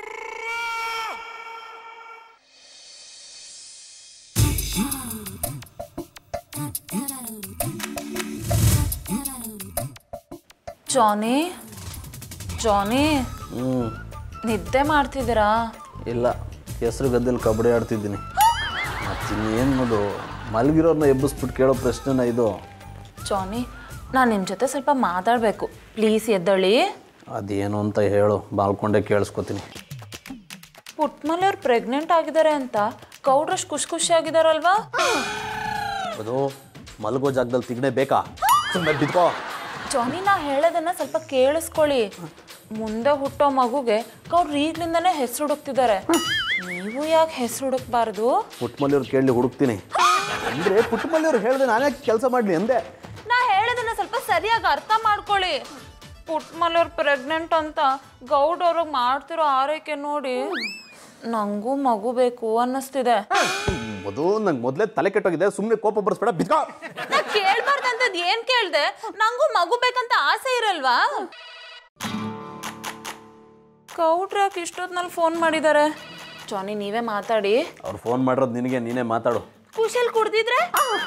ಜಾನಿ ಜಾನಿ ನಿದ್ದೆ ಮಾಡ್ತಿದ್ದೀರಾ ಇಲ್ಲ ಹೆಸರು ಗದ್ದೆಲಿ ಕಬಡ್ಡಿ ಆಡ್ತಿದ್ದೀನಿ ಮತ್ತಿನ್ನೇನು ನೋಡು ಮಲಗಿರೋರ್ನ ಎಬ್ಬಿಸ್ಬಿಟ್ಟು ಕೇಳೋ ಪ್ರಶ್ನೆನ ಇದು ಜಾನಿ ನಾನು ನಿಮ್ಮ ಜೊತೆ ಸ್ವಲ್ಪ ಮಾತಾಡಬೇಕು ಪ್ಲೀಸ್ ಎದ್ದಳಿ ಅದೇನು ಅಂತ ಹೇಳು ಬಾಲ್ಕೊಂಡೆ ಕೇಳಿಸ್ಕೊತೀನಿ ಪುಟ್ಮಲ್ಲಿ ಅವ್ರು ಪ್ರೆಗ್ನೆಂಟ್ ಆಗಿದ್ದಾರೆ ಅಂತ ಗೌಡ್ರಷ್ಟು ಖುಷಿ ಖುಷಿಯಾಗಿದ್ದಾರಲ್ವಾ ಅದು ಮಲಗೋ ಜಾಗದಲ್ಲಿ ತಿಗಣೆ ಬೇಕಾ ಸುಮ್ಮನೆ ಬಿದ್ಕೋ ಜಾನಿ ನಾ ಹೇಳೋದನ್ನ ಸ್ವಲ್ಪ ಕೇಳಿಸ್ಕೊಳ್ಳಿ ಮುಂದೆ ಹುಟ್ಟೋ ಮಗುಗೆ ಗೌಡ್ರು ಈಗ್ಲಿಂದನೇ ಹೆಸರು ಹುಡುಕ್ತಿದ್ದಾರೆ ನೀವು ಯಾಕೆ ಹೆಸರು ಹುಡುಕ್ಬಾರ್ದು ಪುಟ್ಟಮಲ್ಲಿಯವ್ರು ಕೇಳಿ ಹುಡುಕ್ತೀನಿ ಅಂದರೆ ಪುಟ್ಟಮಲ್ಲಿಯವ್ರು ಹೇಳಿದೆ ನಾನೇ ಕೆಲಸ ಮಾಡಲಿ ಅಂದೆ ನಾ ಹೇಳೋದನ್ನ ಸ್ವಲ್ಪ ಸರಿಯಾಗಿ ಅರ್ಥ ಮಾಡ್ಕೊಳ್ಳಿ ಪುಟ್ಮಲ್ಲವ್ರು ಪ್ರೆಗ್ನೆಂಟ್ ಅಂತ ಗೌಡ್ ಅವ್ರಿಗೆ ಮಾಡ್ತಿರೋ ಆರೈಕೆ ನೋಡಿ ನಂಗೂ ಮಗು ಬೇಕು ಅನ್ನಿಸ್ತಿದೆ ಅದು ನಂಗೆ ಮೊದಲೇ ತಲೆ ಕೆಟ್ಟೋಗಿದೆ ಸುಮ್ಮನೆ ಕೋಪ ಬರ್ಸ್ಬೇಡ ಬಿದ್ಕೋ ನಾ ಕೇಳ್ಬಾರ್ದಂತದ್ ಏನ್ ಕೇಳ್ದೆ ನಂಗೂ ಮಗು ಬೇಕಂತ ಆಸೆ ಇರಲ್ವಾ ಗೌಡ್ರು ಯಾಕೆ ಇಷ್ಟೊತ್ನಲ್ಲಿ ಫೋನ್ ಮಾಡಿದ್ದಾರೆ ಜಾನಿ ನೀವೇ ಮಾತಾಡಿ ಅವ್ರು ಫೋನ್ ಮಾಡಿರೋದು ನಿನಗೆ ನೀನೇ ಮಾತಾಡು ಖುಷಿಯಲ್ಲಿ ಕುಡ್ದಿದ್ರೆ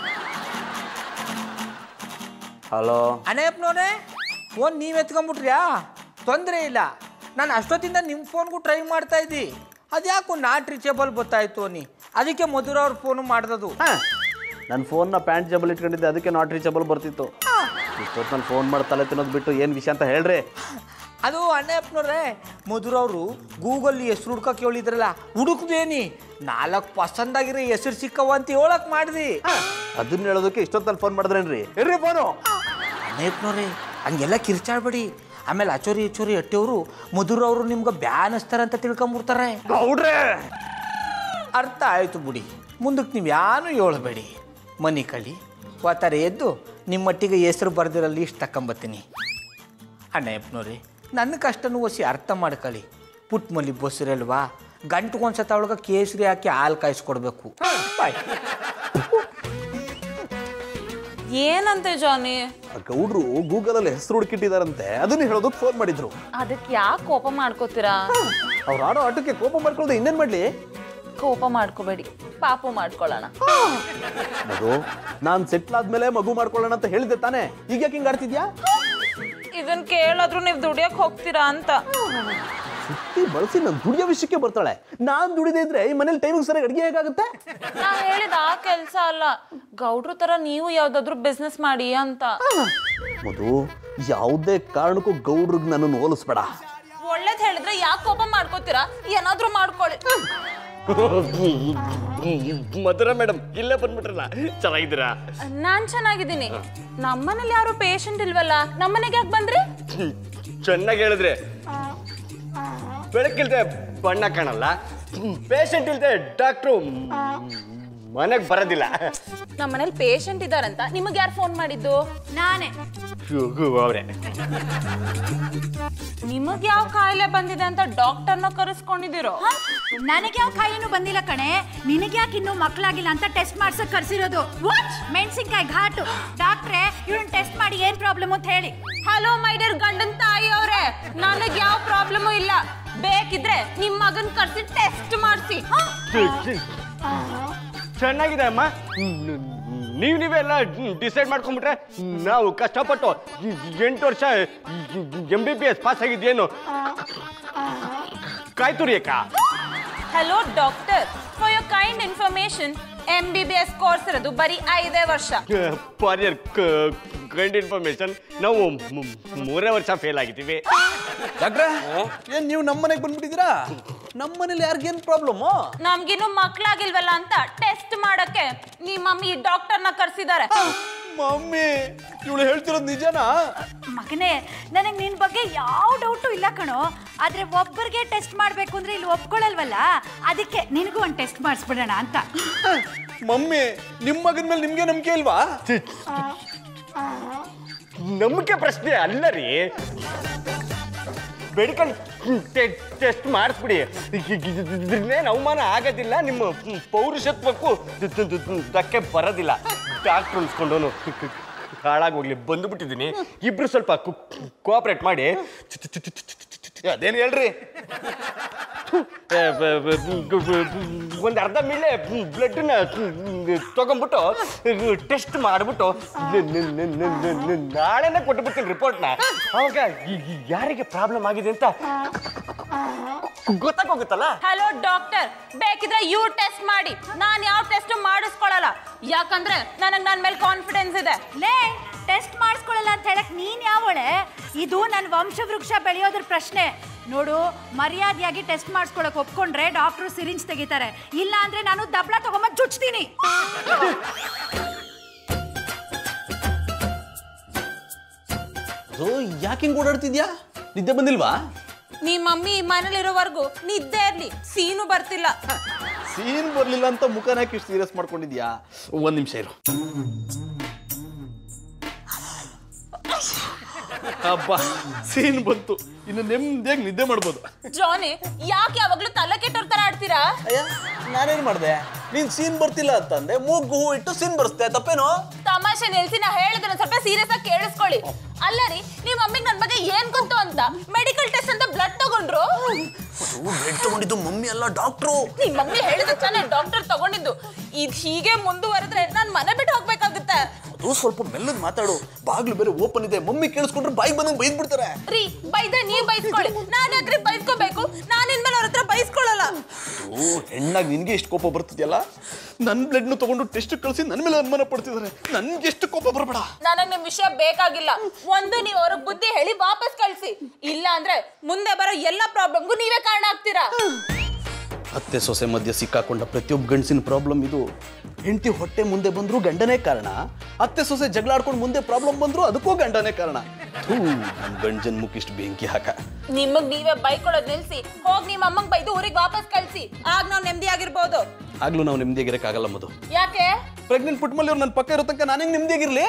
ಹಲೋ ಅಣ್ಣಪ್ಪನವ್ರೆ ಫೋನ್ ನೀವು ಎತ್ಕೊಂಬಿಟ್ರ್ಯಾ ತೊಂದರೆ ಇಲ್ಲ ನಾನು ಅಷ್ಟೊತ್ತಿಂದ ನಿಮ್ಮ ಫೋನ್ಗೂ ಟ್ರೈ ಮಾಡ್ತಾ ಇದ್ದಿ ಅದ್ಯಾಕೋ ನಾಟ್ ರೀಚೇಬಲ್ ಗೊತ್ತಾಯ್ತು ನೀ ಅದಕ್ಕೆ ಮಧುರ ಅವ್ರ ಫೋನು ಮಾಡ್ದದು ಹಾಂ ನನ್ನ ಫೋನ್ನ ಪ್ಯಾಂಟ್ ಜಬಲ್ ಇಟ್ಕೊಂಡಿದ್ದೆ ಅದಕ್ಕೆ ನಾಟ್ ರೀಚಬಲ್ ಬರ್ತಿತ್ತು ಇಷ್ಟೊತ್ತು ಫೋನ್ ಮಾಡಿ ತಲೆ ತಿನ್ನೋದು ಬಿಟ್ಟು ಏನು ವಿಷಯ ಅಂತ ಹೇಳ್ರಿ ಅದು ಅಣ್ಣಪ್ಪನವ್ರೆ ಮಧುರವರು ಗೂಗಲ್ ಹೆಸರು ಹುಡ್ಕಕ್ಕೆ ಹೇಳಿದ್ರಲ್ಲ ಹುಡುಕ್ದೇನಿ ನಾಲ್ಕು ಪಸಂದಾಗಿರೋ ಹೆಸರು ಸಿಕ್ಕವ ಅಂತ ಹೇಳಕ್ ಮಾಡಿದಿ ಅದನ್ನ ಹೇಳೋದಕ್ಕೆ ಇಷ್ಟೊತ್ತಲ್ಲಿ ಫೋನ್ ಮಾಡಿದ್ರೇನ್ರಿ ಇರ್ರಿ ಫೋನು ಅಣ್ಣಪ್ಪನವ್ರೆ ಹಂಗೆಲ್ಲ ಕಿರ್ಚಾಡ್ಬೇಡಿ ಆಮೇಲೆ ಅಚೋರಿ ಅಚೋರಿ ಅಟ್ಟೆಯವರು ಮಧುರವರು ನಿಮ್ಗೆ ಬ್ಯಾನಸ್ತಾರಂತ ತಿಳ್ಕೊಂಬಿಡ್ತಾರೆ ಗೌಡ್ರೆ ಅರ್ಥ ಆಯ್ತು ಬಿಡಿ ಮುಂದಕ್ಕೆ ನೀವು ಯಾನು ಹೇಳಬೇಡಿ ಮನಿ ಕಳಿ ವಾತಾರೆ ಎದ್ದು ನಿಮ್ಮಟ್ಟಿಗೆ ಹೆಸರು ಬರೆದಿರೋ ಲೀಸ್ಟ್ ತಕೊಂಬತ್ತೀನಿ ಅಣ್ಣಯ್ಯಪ್ಪನವ್ರಿ ನನ್ನ ಕಷ್ಟನೂ ಒಸಿ ಅರ್ಥ ಮಾಡ್ಕೊಳ್ಳಿ ಪುಟ್ ಮಲ್ಲಿ ಬಸ್ರಲ್ವಾ ಗಂಟಗೊಂದ್ಸತ ಒಳಗೆ ಕೇಸರಿ ಹಾಕಿ ಹಾಲು ಕಾಯಿಸ್ಕೊಡ್ಬೇಕು ಬಾಯ್ ಏನಂತೆ ಜಾನಿ ಆ ಗೌಡ್ರು ಗೂಗಲಲ್ಲಿ ಹೆಸರು ಹುಡುಕಿಟ್ಟಿದಾರಂತೆ ಅದನ್ನ ಹೇಳೋದಕ್ಕೆ ಫೋನ್ ಮಾಡಿದ್ರು ಅದಕ್ಕೆ ಯಾಕೆ ಕೋಪ ಮಾಡ್ಕೋತೀರಾ ಅವ್ರು ಆಡೋ ಆಟಕ್ಕೆ ಕೋಪ ಮಾಡ್ಕೊಳ್ದೆ ಇನ್ನೇನು ಮಾಡಲಿ ಕೋಪ ಮಾಡ್ಕೋಬೇಡಿ ಪಾಪು ಮಾಡ್ಕೊಳ್ಳೋಣ ಮಗು ನಾನು ಸೆಟ್ಲ್ ಆದ್ಮೇಲೆ ಮಗು ಮಾಡ್ಕೊಳ್ಳೋಣ ಅಂತ ಹೇಳಿದ್ದೆ ತಾನೇ ಈಗ ಯಾಕೆ ಹಿಂಗೆ ಆಡ್ತಿದ್ಯಾ ಇದನ್ ಕೇಳಾದ್ರೂ ನೀವು ದುಡಿಯಕ್ ಹೋಗ್ತೀರಾ ಅಂತ ಸುತ್ತಿ ಬಳಸಿ ನಾನು ದುಡಿಯೋ ವಿಷಯಕ್ಕೆ ಬರ್ತಾಳೆ ನಾನು ದುಡಿದೇ ಇದ್ರೆ ಈ ಮನೇಲಿ ಟೈಮಿಂಗ್ ಸರಿಯಾಗಿ ಅಡುಗೆ ಹೇಗಾಗುತ್ತೆ ನಾ ಹೇಳಿದ ಆ ಕೆಲ್ಸ ಅಲ್ಲ ಗೌಡ್ರ ತರ ನೀವು ಯಾವ್ದಾದ್ರು ಬಿಸ್ನೆಸ್ ಮಾಡಿ ಅಂತ ಮಧು ಯಾವುದೇ ಕಾರಣಕ್ಕೂ ಗೌಡ್ರಿಗೆ ನನ್ನನ್ನು ಹೋಲಿಸ್ಬೇಡ ಒಳ್ಳೇದ್ ಹೇಳಿದ್ರೆ ಯಾಕೆ ಕೋಪ ಮಾಡ್ಕೋತೀರಾ ಏನಾದ್ರೂ ಮಾಡ್ಕೊಳ್ಳಿ ಮಧುರ ಮೇಡಮ್ ಇಲ್ಲೇ ಬಂದ್ಬಿಟ್ರಲ್ಲ ಚೆನ್ನಾಗಿದ್ದೀರಾ ನಾನ್ ಚೆನ್ನಾಗಿದ್ದೀನಿ ನಮ್ಮನೇಲಿ ಯಾರು ಪೇಷಂಟ್ ಇಲ್ವಲ್ಲ ನಮ್ಮನೆಗೆ ಯಾಕೆ ಬಂದ್ರಿ ಚೆನ್ನಾಗಿ ಹೇಳಿದ್ರೆ ಬೆಳಕಿಲ್ದೆ ಬಣ್ಣ ಕಾಣಲ್ಲ ಪೇಷಂಟ್ ಇಲ್ದೆ ಡಾಕ್ಟ್ರು ಮನೆಗೆ ಬರೋದಿಲ್ಲ ನಮ್ಮನೇಲಿ ಪೇಷಂಟ್ ಇದಾರಂತ ನಿಮಗೆ ಯಾರು ಫೋನ್ ಮಾಡಿದ್ದು ನಾನೇ ಅವರೇ ನಿಮಗ್ ಯಾವ ಕಾಯಿಲೆ ಬಂದಿದೆ ಅಂತ ಡಾಕ್ಟರ್ನ ಕರೆಸ್ಕೊಂಡಿದ್ದೀರೋ ನನಗೆ ಯಾವ ಕಾಯಿಲೆನೂ ಬಂದಿಲ್ಲ ಕಣೆ ನಿನಗೆ ಯಾಕೆ ಇನ್ನೂ ಮಕ್ಕಳಾಗಿಲ್ಲ ಅಂತ ಟೆಸ್ಟ್ ಮಾಡ್ಸಕ್ ಕರ್ಸಿರೋದು ಮೆಣಸಿನ್ಕಾಯಿ ಘಾಟು ಡಾಕ್ಟ್ರೆ ಇವಳನ್ನ ಟೆಸ್ಟ್ ಮಾಡಿ ಏನ್ ಪ್ರಾಬ್ಲಮ್ ಅಂತ ಹೇಳಿ ಹಲೋ ಮೈ ಡಿಯರ್ ಗಂಡನ್ ತಾಯಿ ಅವ್ರೆ ನನಗ್ ಯಾವ ಪ್ರಾಬ್ಲಮ್ ಇಲ್ಲ ಬೇಕಿದ್ರೆ ನಿಮ್ ಮಗನ್ ಕರ್ಸಿ ಟೆಸ್ಟ್ ಮಾಡಿಸಿ ಚೆನ್ನಾಗಿದೆ ಅಮ್ಮ ನೀವು ನೀವೆಲ್ಲ ಡಿಸೈಡ್ ಮಾಡ್ಕೊಂಡ್ಬಿಟ್ರೆ ನಾವು ಕಷ್ಟಪಟ್ಟು ಎಂಟು ವರ್ಷ M B B S pass ಆಗಿದ್ದೇನು ಕಾಯ್ತುರಿಯಕ್ಕ hello doctor for your kind information M B B S course ಇರೋದು ಬರೀ ಐದೇ ವರ್ಷ ಫಾರ್ ಯರ್ ಕೈಂಡ್ ಇನ್ಫಾರ್ಮೇಶನ್ ನಾವು ಮು- ಮೂರೇ ವರ್ಷ ಫೇಲ್ ಆಗಿದ್ದೀವಿ ಡಾಕ್ಟ್ರೆ ಏನ್ ನೀವು ನಮ್ಮ ಮನೆಗೆ ಬಂದ್ಬಿಟ್ಟಿದ್ದೀರಾ ನಮ್ಮ ಮನೇಲಿ ಯಾರಿಗೇನು ಪ್ರಾಬ್ಲಮ್ಮು ನಮ್ಗಿನ್ನು ಮಕ್ಳಾಗಿಲ್ವಲ್ಲ ಅಂತ ಟೆಸ್ಟ್ ಮಾಡಕ್ಕೆ ನಿಮ್ಮ ಮಮ್ಮಿ ಡಾಕ್ಟರ್ನ ಕರ್ಸಿದ್ದಾರೆ ಮಮ್ಮಿ ಇವಳು ಹೇಳ್ತಿರೋದು ನಿಜನಾ ಮಗನೇ ನನಗೆ ನಿನ್ ಬಗ್ಗೆ ಯಾವ ಡೌಟು ಇಲ್ಲ ಕಣೋ ಆದ್ರೆ ಒಬ್ಬರಿಗೆ ಟೆಸ್ಟ್ ಮಾಡ್ಬೇಕು ಅಂದ್ರೆ ಇಲ್ಲಿ ಒಪ್ಕೊಳ್ಳಲ್ವಲ್ಲ ಅದಕ್ಕೆ ನಿನಗೂ ಒಂದು ಟೆಸ್ಟ್ ಮಾಡಿಸ್ಬಿಡೋಣ ಅಂತ ಮಮ್ಮಿ ನಿಮ್ಮ ಮಗನ ಮೇಲೆ ನಿಮ್ಗೆ ನಂಬಿಕೆ ಇಲ್ವಾ ನಂಬಿಕೆ ಪ್ರಶ್ನೆ ಅಲ್ಲ ರೀ ಮೆಡಿಕಲ್ ಟೆಸ್ಟ್ ಮಾಡಿಸ್ಬಿಡಿ ಇದ್ರನ್ನೇನು ಅವಮಾನ ಆಗೋದಿಲ್ಲ ನಿಮ್ಮ ಪೌರುಷತ್ವಕ್ಕೂ ಧಕ್ಕೆ ಬರೋದಿಲ್ಲ ಡಾಕ್ಟ್ರ್ ಅನ್ಸ್ಕೊಂಡವನು ಹಾಳಾಗಿ ಹೋಗ್ಲಿ ಬಂದುಬಿಟ್ಟಿದ್ದೀನಿ ಇಬ್ರು ಸ್ವಲ್ಪ ಕೋಆಪ್ರೇಟ್ ಮಾಡಿ ಅದೇನು ಹೇಳ್ರಿ ಒಂದು ಅರ್ಧ ಮಿಲ್ಲೆ ಬ್ಲಡ್ನ ತಗೊಂಡ್ಬಿಟ್ಟು ಟೆಸ್ಟ್ ಮಾಡಿಬಿಟ್ಟು ನಾಳೆನೇ ಕೊಟ್ಬಿಡ್ತೀನಿ ರಿಪೋರ್ಟ್ನ ಅವಾಗ ಈ- ಈ ಯಾರಿಗೆ ಪ್ರಾಬ್ಲಮ್ ಆಗಿದೆ ಅಂತ ಗೊತ್ತಾಗೋಗುತ್ತಲ್ಲ ಹಲೋ ಡಾಕ್ಟರ್ ಬೇಕಿದ್ರೆ ಇವ್ರು ಟೆಸ್ಟ್ ಮಾಡಿ ನಾನು ಯಾವ ಟೆಸ್ಟ್ ಮಾಡಿಸ್ಕೊಳಲ್ಲ ಯಾಕಂದ್ರೆ ನನಗೆ ನನ್ನ ಮೇಲೆ ಕಾನ್ಫಿಡೆನ್ಸ್ ಇದೆ ಲೇ ಟೆಸ್ಟ್ ಮಾಡಿಸ್ಕೊಳ್ಳಲ್ಲ ಅಂತ ಹೇಳಕ್ ನೀನ್ ಯಾವಳೆ ಇದು ನನ್ನ ವಂಶವೃಕ್ಷ ಬೆಳೆಯೋದ್ರ ಪ್ರಶ್ನೆ ನೋಡು ಮರ್ಯಾದೆಯಾಗಿ ಟೆಸ್ಟ್ ಮಾಡಿಸ್ಕೊಳಕ್ ಒಪ್ಕೊಂಡ್ರೆ ಡಾಕ್ಟ್ರು ಸಿರಿಂಜ್ ತೆಗಿತಾರೆ ಇಲ್ಲ ಅಂದ್ರೆ ನಾನು ದಬ್ಳ ತಗೊಂಬಂದ್ ಚುಚ್ತೀನಿ ಅದು ಯಾಕೆ ಹಿಂಗೆ ಓಡಾಡ್ತಿದ್ಯಾ ನಿದ್ದೆ ಬಂದಿಲ್ವಾ ನಿಮ್ಮ ಮಮ್ಮಿ ಮನೇಲಿರೋವರೆಗೂ ನಿದ್ದೆ ಇರ್ಲಿ ಸೀನು ಬರ್ತಿಲ್ಲ ಸೀನ್ ಬರ್ಲಿಲ್ಲ ಅಂತ ಮುಖನ ಯಾಕೆ ಇಷ್ಟು ಸೀರಿಯಸ್ ಮಾಡ್ಕೊಂಡಿದ್ಯಾ ಒಂದ್ ನಿಮಿಷ ಇರು ಅಬ್ಬಾ ಸೀನ್ ಬಂತು ಇನ್ನು ನೆಮ್ಮದಿಯಾಗಿ ನಿದ್ದೆ ಮಾಡ್ಬೋದು ಜಾನಿ ಯಾಕೆ ಯಾವಾಗ್ಲೂ ತಲೆ ಕೆಟ್ಟೋರ್ ತರ ಆಡ್ತೀರಾ ಅಯ್ಯ ನಾನೇನ್ ಮಾಡ್ದೆ ನೀನ್ ಸೀನ್ ಬರ್ತಿಲ್ಲ ಅಂತಂದೆ ಮೂಗು ಹೂ ಇಟ್ಟು ಸೀನ್ ಬರ್ಸ್ತೆ ತಪ್ಪೇನೋ ತಮಾಷೆ ನಿಲ್ಸಿ ನಾ ಹೇಳಿದ್ರೆ ಸ್ವಲ್ಪ ಸೀರಿಯಸ್ ಆಗಿ ಕೇಳಿಸ್ಕೊಳ್ಳಿ ಅಲ್ಲ ರೀ ನಿಮ್ಮ ಮಮ್ಮಿಗೆ ನನ್ನ ಬಗ್ಗೆ ಏನ್ ಗೊತ್ತು ಅಂತ ಮೆಡಿಕಲ್ ಟೆಸ್ಟ್ ಅಂತ ಬ್ಲಡ್ ತಗೊಂಡ್ರು ಬ್ಲಡ್ ತಗೊಂಡಿದ್ದು ಮಮ್ಮಿ ಅಲ್ಲ ಡಾಕ್ಟ್ರು ನಿಮ್ ಮಮ್ಮಿ ಹೇಳಿದ ತಾನೇ ಡಾಕ್ಟರ್ ತಗೊಂಡಿದ್ದು ಇದ್ ಹೀಗೆ ಮುಂದುವರೆದ್ರೆ ನಾನ್ ಮನೆ ಬಿಟ್ಟು ಹೋಗ್ಬೇಕಾಗುತ್ತೆ ಅದು ಸ್ವಲ್ಪ ಮೆಲ್ಲಗ್ ಮಾತಾಡು ಬಾಗ್ಲು ಬೇರೆ ಓಪನ್ ಇದೆ ಮಮ್ಮಿ ಕೇಳಿಸ್ಕೊಂಡ್ರೆ ಬಾಯಿ ಬಂದಂಗ್ ಬೈದ್ ಬಿಡ್ತಾರೆ ರೀ ಬೈದ ನೀವ್ ಬೈಸ್ಕೊಳ್ಳಿ ನಾನ್ ಯಾಕ್ರಿ ಬೈಸ್ಕೋಬೇಕು ನಾನ್ ಇನ್ಮೇಲೆ ಅವ್ರ ಹತ್ರ ಬೈಸ್ಕೊಳ್ಳಲ್ಲ ಓ ಹೆಣ್ಣಾಗಿ ನಿನ್ಗೆ ಎಷ್ಟು ಕೋಪ ಬರ್ತಿದ್ಯಲ್ಲ ನನ್ನ ಬ್ಲಡ್ನು ತಗೊಂಡು ಟೆಸ್ಟ್ ಕಳಿಸಿ ನನ್ನ ಮೇಲೆ ಅನುಮಾನ ಪಡ್ತಿದ್ದಾರೆ ನನ್ಗೆ ಎಷ್ಟು ಕೋಪ ಬರಬೇಡ ನನಗ್ ನಿಮ್ ವಿಷಯ ಬೇಕಾಗಿಲ್ಲ ಒಂದು ನೀವು ಅವ್ರಿಗೆ ಬುದ್ಧಿ ಹೇಳಿ ವಾಪಸ್ ಕಳ್ಸಿ ಇಲ್ಲ ಅಂದ್ರೆ ಮುಂದೆ ಬರೋ ಎಲ್ಲ ಪ್ರಾಬ್ಲಮ್ಗೂ ನೀವೇ ಕಾರಣ ಆಗ್ತೀರಾ ಅತ್ತೆ ಸೊಸೆ ಮಧ್ಯೆ ಸಿಕ್ಕಾಕೊಂಡ ಪ್ರತಿಯೊಬ್ಬ ಗಂಡಸಿನ ಪ್ರಾಬ್ಲಮ್ ಇದು ಹೆಂಡತಿ ಹೊಟ್ಟೆ ಮುಂದೆ ಬಂದ್ರು ಗಂಡನೇ ಕಾರಣ ಅತ್ತೆ ಸೊಸೆ ಜಗಳಾಡ್ಕೊಂಡು ಮುಂದೆ ಪ್ರಾಬ್ಲಮ್ ಬಂದ್ರು ಅದಕ್ಕೂ ಗಂಡನೇ ಕಾರಣ ಥೂ ನನ್ನ ಗಂಡ ಜನ್ಮಕ್ಕೆ ಇಷ್ಟು ಬೆಂಕಿ ಹಾಕ ನಿಮಗ್ ನೀವೇ ಬೈಕೊಳೋದ್ ನಿಲ್ಸಿ ಹೋಗ್ ನಿಮ್ ಅಮ್ಮಂಗ್ ಬೈದು ಊರಿಗೆ ವಾಪಸ್ ಕಳ್ಸಿ ಆಗ ನಾವ್ ನೆಮ್ಮದಿ ಆಗಿರ್ಬೋದು ಆಗ್ಲೂ ನಾವು ನೆಮ್ಮದಿಯಾಗಿರಕ್ಕಾಗಲ್ಲ ಮಧು ಯಾಕೆ ಪ್ರೆಗ್ನೆಂಟ್ ಪುಟ್ಮಲ್ಲಿ ಅವ್ರು ನನ್ನ ಪಕ್ಕ ಇರೋ ತನಕ ನಾನು ಹೆಂಗೆ ನೆಮ್ಮದಿಯಾಗಿರ್ಲಿ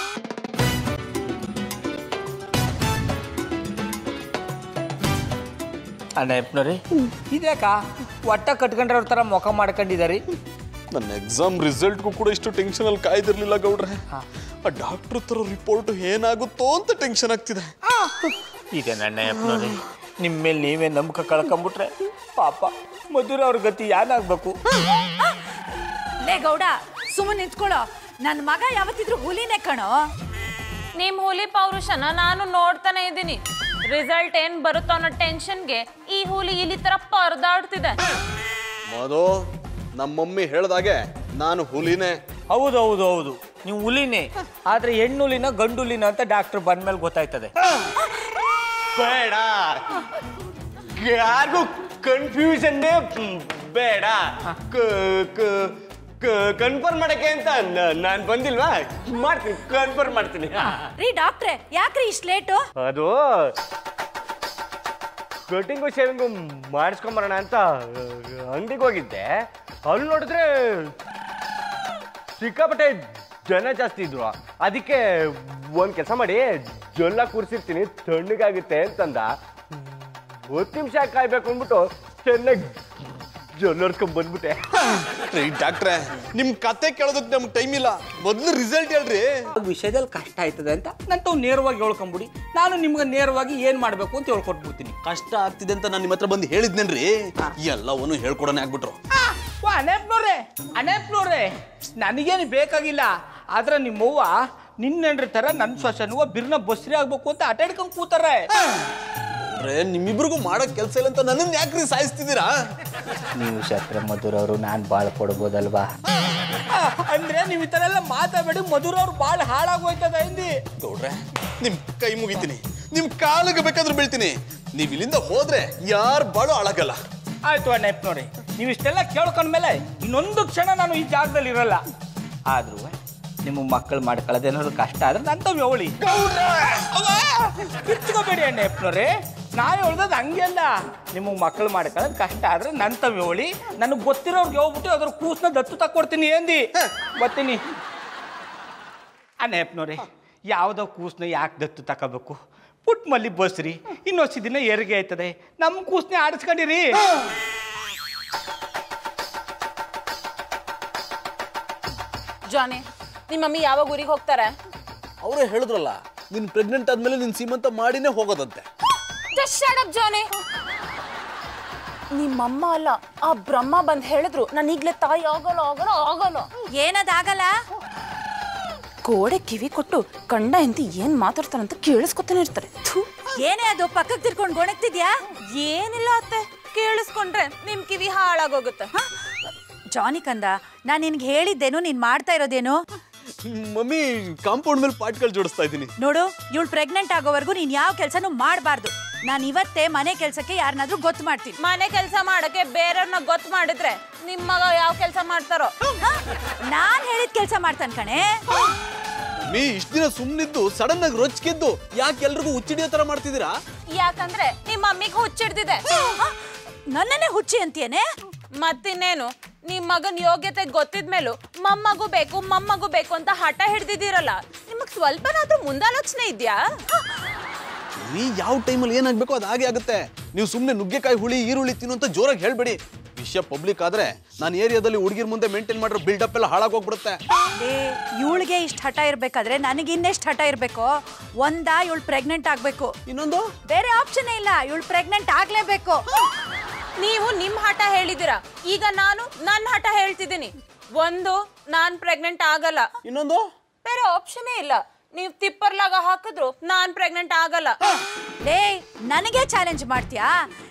ಅಣ್ಣಪ್ಪನವ್ರಿ ಇದ್ಯಾಕ ಒಟ್ಟ ಕಟ್ಕೊಂಡ್ರವ್ರ ಥರ ಮುಖ ಮಾಡ್ಕೊಂಡಿದಾರಿ ನನ್ನ ಎಕ್ಸಾಮ್ ರಿಸಲ್ಟ್ಗೂ ಕೂಡ ಇಷ್ಟು ಟೆನ್ಷನ್ ಅಲ್ಲಿ ಕಾಯ್ದಿರ್ಲಿಲ್ಲ ಗೌಡ್ರೆ ಆ ಡಾಕ್ಟರ್ ತರೋ ರಿಪೋರ್ಟ್ ಏನಾಗುತ್ತೋ ಅಂತ ಟೆನ್ಷನ್ ಆಗ್ತಿದೆ ಈಗ ನನ್ನ ಅಪ್ಪನವ್ರಿ ನಿಮ್ಮ ಮೇಲೆ ನೀವೇ ನಂಬಿಕೆ ಕಳ್ಕೊಂಬಿಟ್ರೆ ಪಾಪ ಮಧುರ ಅವ್ರ ಗತಿ ಏನಾಗ್ಬೇಕು ಲೇ ಗೌಡ ಸುಮ್ಮನೆ ನಿಂತ್ಕೊಳ್ಳೋ ನನ್ನ ಮಗ ಯಾವತ್ತಿದ್ರು ಹುಲಿನೇ ಕಣೋ ನಿಮ್ ಹುಲಿ ಪೌರುಷನ ನಾನು ನೋಡ್ತಾನೆ ಇದ್ದೀನಿ ರಿಸಲ್ಟ್ ಏನ್ ಬರುತ್ತೋ ಅನ್ನೋ ಟೆನ್ಷನ್ಗೆ ಈ ಹುಲಿ ಇಲ್ಲಿ ತರ ಪರದಾಡ್ತಿದೆ ಮಧು ನಮ್ಮ ಮಮ್ಮಿ ಹೇಳ್ದಾಗೆ ನಾನು ಹುಲಿನೇ ಹೌದು ಹೌದು ಹೌದು ನೀವು ಹುಲಿನೇ ಆದ್ರೆ ಹೆಣ್ಣುಲಿನ ಗಂಡುಲಿನ ಅಂತ ಡಾಕ್ಟರ್ ಬಂದ್ಮೇಲೆ ಗೊತ್ತಾಯ್ತದೆ ಬೇಡ ಯಾರಿಗೂ ಕನ್ಫ್ಯೂಷನ್ನೇ ಬೇಡ ಕನ್ಫರ್ಮ್ ಮಾಡಕ್ಕೆ ಅಂತ ನಾನು ಬಂದಿಲ್ವಾ ಮಾಡ್ತೀನಿ ಕನ್ಫರ್ಮ್ ಮಾಡ್ತೀನಿ ರೀ ಡಾಕ್ಟ್ರೆ ಯಾಕ್ರಿ ಇಷ್ಟು ಲೇಟು ಅದು ಕಟಿಂಗು ಶೇವಿಂಗು ಮಾಡಿಸ್ಕೊಂಬರೋಣ ಅಂತ ಅಂಗಡಿಗೆ ಹೋಗಿದ್ದೆ ಅಲ್ಲಿ ನೋಡಿದ್ರೆ ಸಿಕ್ಕಾಪಟ್ಟೆ ಜನ ಜಾಸ್ತಿ ಇದ್ರು ಅದಕ್ಕೆ ಒಂದು ಕೆಲಸ ಮಾಡಿ ಜೊಲ್ಲ ಕೂರಿಸಿರ್ತೀನಿ ತಣ್ಣಗಾಗುತ್ತೆ ಅಂತಂದ ಹತ್ತು ನಿಮಿಷ ಕಾಯ್ಬೇಕು ಅಂದ್ಬಿಟ್ಟು ಚೆನ್ನಾಗಿ ಜೊಲ್ಲರ್ಸ್ಕೊಂಡ್ ಬಂದ್ಬಿಟ್ಟೆ ರೀ ಡಾಕ್ಟ್ರೆ ನಿಮ್ ಕತೆ ಕೇಳೋದಕ್ಕೆ ನಮ್ಗೆ ಟೈಮ್ ಇಲ್ಲ ಮೊದಲು ರಿಸಲ್ಟ್ ಹೇಳ್ರಿ ವಿಷಯದಲ್ಲಿ ಕಷ್ಟ ಆಯ್ತದೆ ಅಂತ ನಾನು ತಾವು ನೇರವಾಗಿ ಹೇಳ್ಕೊಂಬಿಡಿ ನಾನು ನಿಮ್ಗೆ ನೇರವಾಗಿ ಏನ್ ಮಾಡ್ಬೇಕು ಅಂತ ಹೇಳ್ಕೊಟ್ಬಿಡ್ತೀನಿ ಕಷ್ಟ ಆಗ್ತಿದೆ ಅಂತ ನಾನು ನಿಮ್ಮ ಹತ್ರ ಬಂದು ಹೇಳಿದ್ನೇನ್ರಿ ಎಲ್ಲವನ್ನೂ ಹೇಳ್ಕೊಡೋನೆ ಆಗ್ಬಿಟ್ರು ಅನೇಪ್ನವ್ರೆ ಅನೇಪ್ನವ್ರೆ ನನಗೇನು ಬೇಕಾಗಿಲ್ಲ ಆದ್ರೆ ನಿಮ್ಮವ್ವ ನಿನ್ನೆಂಡ್ರ ತರ ನನ್ನ ಸೊಸೆನುವ ಬಿರ್ನ ಬಸ್ರಿ ಆಗ್ಬೇಕು ಅಂತ ಅಟಾಡ್ಕೊಂಡ್ ಕೂತಾರೆ ಅಂದ್ರೆ ನಿಮ್ಮಿಬ್ರಿಗೂ ಮಾಡೋ ಕೆಲಸ ಇಲ್ಲ ಅಂತ ನನ್ನನ್ನು ಯಾಕ್ರಿ ಸಾಯಿಸ್ತಿದ್ದೀರಾ ನೀವು ಶಸ್ತ್ರ ಮಧುರ ಅವರು ನಾನು ಬಾಳ ಕೊಡ್ಬೋದಲ್ವಾ ಅಂದ್ರೆ ನೀವು ಈ ತರ ಎಲ್ಲ ಮಾತಾಡಬೇಡಿ ಮಧುರ ಅವ್ರು ಬಾಳ ಹಾಳಾಗೋಯ್ತದ ಹಿಂದಿ ಗೌಡ್ರೆ ನಿಮ್ ಕೈ ಮುಗಿತೀನಿ ನಿಮ್ ಕಾಲಿಗೆ ಬೇಕಾದ್ರೂ ಬೀಳ್ತೀನಿ ನೀವ್ ಇಲ್ಲಿಂದ ಹೋದ್ರೆ ಯಾರ್ ಬಾಳು ಹಾಳಾಗಲ್ಲ ಆಯ್ತು ಅಣ್ಣಪ್ಪ ನೋಡಿ ನೀವು ಇಷ್ಟೆಲ್ಲ ಕೇಳ್ಕೊಂಡ್ಮೇಲೆ ಇನ್ನೊಂದು ಕ್ಷಣ ನಾನು ಈ ಜಾಗದಲ್ಲಿ ಇರಲ್ಲ ಆದ್ರೂ ನಿಮ್ಮ ಮಕ್ಕಳು ಮಾಡ್ಕೊಳ್ಳೋದೇನಾದ್ರು ಕಷ್ಟ ಆದ್ರೆ ನಂತವ್ ಅವಳಿ ಕಿರ್ಚ್ಕೋಬೇಡಿ ಅಣ್ಣಪ್ಪನವ್ರೆ ನಾ ಹೇಳ್ದದ್ ಹಂಗೆ ಅಲ್ಲ ನಿಮಗೆ ಮಕ್ಕಳು ಮಾಡ್ಕೊಳ್ಳೋದು ಕಷ್ಟ ಆದ್ರೆ ನಂತವ್ ಅವಳಿ ನನಗೆ ಗೊತ್ತಿರೋರ್ಗೆ ಹೋಗ್ಬಿಟ್ಟು ಅದ್ರ ಕೂಸ್ನ ದತ್ತು ತಕ್ಕೊಡ್ತೀನಿ ಏಂದಿ ಬರ್ತೀನಿ ಅಣ್ಣಪ್ಪನವ್ರೆ ಯಾವುದೋ ಕೂಸ್ನ ಯಾಕೆ ದತ್ತು ತಗೋಬೇಕು ಪುಟ್ ಮಲ್ಲಿ ಬಸ್ರಿ ಇನ್ನೊಸಿ ದಿನ ಏರಿಗೆ ಆಯ್ತದೆ ನಮ್ಮ ಕೂಸ್ನೆ ಆಡಿಸ್ಕೊಂಡಿರಿ ಜಾನಿ ನಿಮ್ಮ ಮಮ್ಮಿ ಯಾವಾಗ ಊರಿಗೆ ಹೋಗ್ತಾರೆ ಅವರೇ ಹೇಳಿದ್ರಲ್ಲ ನೀನ್ ಪ್ರೆಗ್ನೆಂಟ್ ಆದ್ಮೇಲೆ ನಿನ್ ಸೀಮಂತ ಮಾಡಿನೇ ಹೋಗೋದಂತೆ Just shut up, ಜಾನಿ ನಿಮ್ಮಮ್ಮ ಅಲ್ಲ ಆ ಬ್ರಹ್ಮ ಬಂದ್ ಹೇಳಿದ್ರು ನಾನು ಈಗ್ಲೇ ತಾಯಿ ಆಗಲ್ಲ ಆಗಲ್ಲ ಆಗಲ್ಲ ಏನದಾಗಲ್ಲ ಗೋಡೆ ಕಿವಿ ಕೊಟ್ಟು ಕಂಡ ಎಂತ ಏನ್ ಮಾತಾಡ್ತಾರಂತ ಕೇಳಿಸ್ಕೊತಾನೆ ಇರ್ತಾರೆ ಥು. ಏನೇ ಅದು ಪಕ್ಕಕ್ಕೆ ತಿರ್ಕೊಂಡು ಗೊಣಗ್ತಿದ್ಯಾ ಏನಿಲ್ಲ ಅತ್ತೆ ಕೇಳಿಸ್ಕೊಂಡ್ರೆ ನಿಮ್ ಕಿವಿ ಹಾಳಾಗೋಗುತ್ತೆ ಜಾನಿ ಕಂದ ನಾನು ನಿನ್ಗೆ ಹೇಳಿದ್ದೇನು ನೀನ್ ಮಾಡ್ತಾ ಇರೋದೇನು ಮಮ್ಮಿ ಕಾಂಪೌಂಡ್ ಮೇಲೆ ಪಾಟ್ಗಳು ಜೋಡಿಸ್ತಾ ಇದ್ದೀನಿ ನೋಡು ಇವಳು ಪ್ರೆಗ್ನೆಂಟ್ ಆಗೋವರೆಗೂ ನೀನ್ ಯಾವ ಕೆಲಸನೂ ಮಾಡಬಾರ್ದು ನಾನು ಇವತ್ತೇ ಮನೆ ಕೆಲಸಕ್ಕೆ ಯಾರನ್ನಾದ್ರೂ ಗೊತ್ತು ಮಾಡ್ತೀನಿ ಮನೆ ಕೆಲಸ ಮಾಡಕ್ಕೆ ಬೇರೆಯವ್ರನ್ನ ಗೊತ್ತು ಮಾಡಿದ್ರೆ ನಿಮ್ ಮಗ ಯಾವ ಕೆಲಸ ಮಾಡ್ತಾರೋ ನಾನ್ ಹೇಳಿದ ಕೆಲಸ ಮಾಡ್ತಾನೆ ಕಣೆ ಮಮ್ಮಿ ಇಷ್ಟ ದಿನ ಸುಮ್ಮನಿದ್ದು ಸಡನ್ ಆಗಿ ರೊಚ್ಕಿದ್ದು ಯಾಕೆ ಎಲ್ರಿಗೂ ಹುಚ್ಚಿಡಿಯೋ ತರ ಮಾಡ್ತಿದ್ದೀರಾ ಯಾಕಂದ್ರೆ ನಿಮ್ಮ ಮಮ್ಮಿಗೂ ಹುಚ್ಚಿಡ್ದಿದೆ ನನ್ನನ್ನೇ ಹುಚ್ಚಿ ಅಂತೀಯೇನೆ ಮತ್ತಿನ್ನೇನು ನಿಮ್ ಮಗನ್ ಯೋಗ್ಯತೆ ಗೊತ್ತಿದ್ಮೇಲೂ ಮೊಮ್ಮಗು ಬೇಕು ಮೊಮ್ಮಗು ಬೇಕು ಅಂತ ಹಠ ಹಿಡ್ದಿದ್ದೀರಲ್ಲ ನಿಮಗ್ ಸ್ವಲ್ಪನಾದ್ರೂ ಮುಂದಾಲೋಚನೆ ಇದ್ಯಾ ನೀ ಯಾವ ಟೈಮಲ್ಲಿ ಏನಾಗಬೇಕು ಅದು ಹಾಗೆ ಆಗುತ್ತೆ ನೀವು ಸುಮ್ಮನೆ ನುಗ್ಗೆಕಾಯಿ ಹುಳಿ ಈರುಳ್ಳಿ ತಿನ್ನು ಅಂತ ಜೋರಾಗಿ ಹೇಳ್ಬೇಡಿ ವಿಷಯ ಪಬ್ಲಿಕ್ ಆದ್ರೆ ನಾನು ಏರಿಯಾದಲ್ಲಿ ಹುಡುಗಿರ್ ಮುಂದೆ ಮೇಂಟೈನ್ ಮಾಡಿರೋ ಬಿಲ್ಡಪ್ ಎಲ್ಲ ಹಾಳಾಗೋಗ್ಬಿಡುತ್ತೆ ಏ ಇವಳಿಗೆ ಇಷ್ಟು ಹಠ ಇರ್ಬೇಕಾದ್ರೆ ನನಗೆ ಇನ್ನೆಷ್ಟು ಹಠ ಇರಬೇಕು ಒಂದ ಇವಳು ಪ್ರೆಗ್ನೆಂಟ್ ಆಗ್ಬೇಕು ಇನ್ನೊಂದು ಬೇರೆ ಆಪ್ಷನ್ ಇಲ್ಲ ಇವಳು ಪ್ರೆಗ್ನೆಂಟ್ ಆಗ್ಲೇಬೇಕು ನೀವು ನಿಮ್ ಹಠ ಹೇಳಿದಿರ ಈಗ ನಾನು ನನ್ನ ಹಠ ಹೇಳ್ತಿದ್ದೀನಿ ಒಂದು ನಾನ್ ಪ್ರೆಗ್ನೆಂಟ್ ಆಗಲ್ಲ ಇನ್ನೊಂದು ಬೇರೆ ಆಪ್ಷನೇ ಇಲ್ಲ ನೀವು ತಿಪ್ಪರ್ಲಾಗ ಹಾಕಿದ್ರು ನಾನ್ ಪ್ರೆಗ್ನೆಂಟ್ ಆಗಲ್ಲ ಲೇ ನನಗೆ ಚಾಲೆಂಜ್ ಮಾಡ್ತೀಯಾ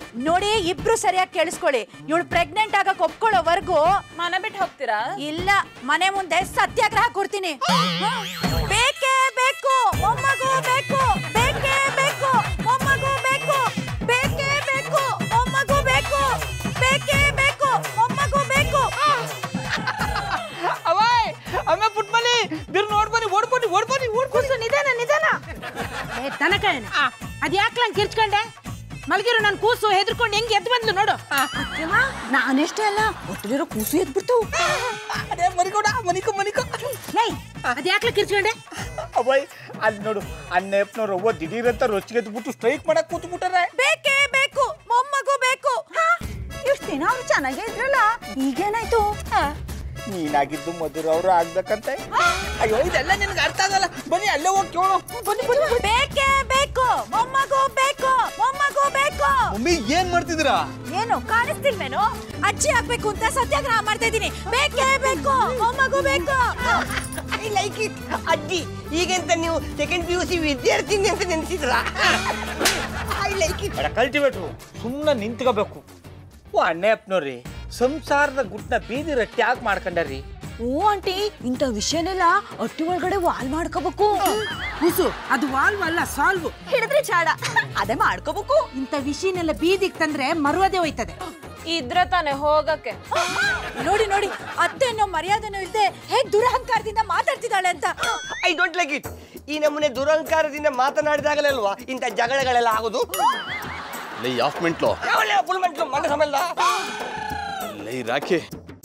ನೋಡಿ ಇಬ್ರು ಸರಿಯಾಗಿ ಕೇಳಿಸ್ಕೊಳ್ಳಿ ಇವಳು ಪ್ರೆಗ್ನೆಂಟ್ ಆಗಕ್ ಒಪ್ಕೊಳ್ಳೋವರೆಗೂ ಮನೆ ಬಿಟ್ಟು ಹೋಗ್ತೀರಾ ಇಲ್ಲ ಮನೆ ಮುಂದೆ ಸತ್ಯಾಗ್ರಹ ಕೊಡ್ತೀನಿ ಬೇಕೇ ಬೇಕು ಮೊಮ್ಮಗು ಬೇಕು ಬೇಕೇ ಬೇಕು ಮೊಮ್ಮಗು ಬೇಕು ಬೇಕೇ ಬೇಕು ಮೊಮ್ಮಗು ಬೇಕು ಬೇಕೇ ಬೇಕು ಮೊಮ್ಮಗು ಬೇಕು ಅವಾಯ್ ಅಮ್ಮ ಪುಟ್ಮಲಿ ದಿರ್ ನೋಡ್ಬನ್ನಿ ಓಡ್ಬನ್ನಿ ಓಡ್ಬನ್ನಿ ಓಡ್ಬನ್ನಿ ನಿಧಾನ ನಿಧಾನ ಏ ತನಕಣ್ಣ ಅದ್ ಯಾಕ್ಲಂಗ್ ಕಿರ್ಚ್ಕೊಂಡೆ ಮಲಗಿರೋ ನನ್ ಕೂಸು ಹೆದರ್ಕೊಂಡು ಹೆಂಗ್ ಎದ್ದು ಬಂದ್ಲು ನೋಡು ನಾನೆಷ್ಟೇ ಅಲ್ಲ ಹೊಟ್ಟೆಲಿರೋ ಕೂಸು ಎದ್ಬಿಡ್ತು ಅದೇ ಮನಿಕೋಡ ಮನಿಕೋ ಮನಿಕೋ ಏಯ್ ಅದ್ ಯಾಕ್ಲ ಕಿರ್ಚ್ಕೊಂಡೆ ಅವಾಯ್ ಅಲ್ಲಿ ನೋಡು ಅನ್ನಪ್ಪನವ್ರು ಅವ್ವ ದಿಢೀರ್ ಅಂತ ರೊಚ್ಚಿಗೆ ಬಿಟ್ಟು ಸ್ಟ್ರೈಕ್ ಮಾಡಕ್ ಕೂತು ಬಿಟ್ಟಾರೆ ಬೇಕೇ ಬೇಕು ಮೊಮ್ಮಗು ಬೇಕು ಇಷ್ಟು ದಿನ ಅವ್ರು ಚೆನ್ನಾಗೇ ಇದ್ರಲ್ಲ ಈಗೇನಾಯ್ತು ನೀನಾಗಿದ್ದು ಮಧುರ ಅವರು ಆಗ್ಬೇಕಂತೆ ಅಯ್ಯೋ ಇದೆಲ್ಲ ನಿನ್ಗೆ ಅರ್ಥ ಆಗಲ್ಲ ಬನ್ನಿ ಅಲ್ಲೇ ಹೋಗಿ ಕೇಳು ಬನ್ನಿ ಬನ್ನಿ ಬೇಕೇ ಬೇಕು ಮೊಮ್ಮಗು ಬೇಕು ಮೊಮ್ಮಗು ಬೇಕು ಮಮ್ಮಿ ಏನ್ ಮಾಡ್ತಿದ್ದೀರಾ ಏನು ಕಾಣಿಸ್ತಿಲ್ವೇನು ಅಜ್ಜಿ ಆಗ್ಬೇಕು ಅಂತ ಸತ್ಯಾಗ್ರಹ ಮಾಡ್ತಾ ಇದ್ದೀನಿ ಬೇಕೇ ಬೇಕು ಮೊಮ್ಮಗು ಬೇಕು ಐ ಲೈಕ್ ಇಟ್ ಅಜ್ಜಿ ಈಗಂತ ನೀವು ಸೆಕೆಂಡ್ ಪಿ ಯು ಸಿ ವಿದ್ಯಾರ್ಥಿನಿ ಅಂತ ನೆನೆಸಿದ್ರ ಐ ಲೈಕ್ ಇಟ್ ಅಡ ಕಲ್ಟಿವೇಟ್ರು ಸುಮ್ಮನೆ ನಿಂತ್ಕೋಬೇಕು ಓ ಅಣ್ಣಪ್ಪನವ್ರಿ ಸಂಸಾರದ ಗುಟ್ನ ಬೀದಿ ರಟ್ಟಿ ಯಾಕೆ ಮಾಡ್ಕೊಂಡಾರಿ ಹ್ಞೂ ಆಂಟಿ ಇಂಥ ವಿಷಯನೆಲ್ಲ ಅಟ್ಟಿ ಒಳಗಡೆ ವಾಲ್ ಮಾಡ್ಕೋಬೇಕು ಕೂಸು ಅದು ವಾಲ್ವ್ ಅಲ್ಲ ಸಾಲ್ವ್ ಹಿಡಿದ್ರೆ ಚಾಡ ಅದೇ ಮಾಡ್ಕೋಬೇಕು ಇಂಥ ವಿಷಯನೆಲ್ಲ ಬೀದಿಗೆ ತಂದ್ರೆ ಮರುವದೆ ಹೋಯ್ತದೆ ಇದ್ರೆ ತಾನೆ ಹೋಗಕ್ಕೆ ನೋಡಿ ನೋಡಿ ಅತ್ತೆ ಅನ್ನೋ ಮರ್ಯಾದೆನೂ ಇಲ್ಲದೆ ಹೇಗ್ ದುರಹಂಕಾರದಿಂದ ಮಾತಾಡ್ತಿದ್ದಾಳೆ ಅಂತ ಐ ಡೋಂಟ್ ಲೈಕ್ ಇಟ್ ಈ ನಮ್ಮನೆ ದುರಹಂಕಾರದಿಂದ ಮಾತನಾಡಿದಾಗಲೇ ಅಲ್ವಾ ಇಂಥ ಜಗಳಗಳೆಲ್ಲ ಆಗೋದು ಲೈ ಆಫ್ ಮೆಂಟ್ಲು ಫುಲ್ ಮೆಂಟ್ಲು ಮನೆ ಸಮೇಲ ಲೈ ರಾಖಿ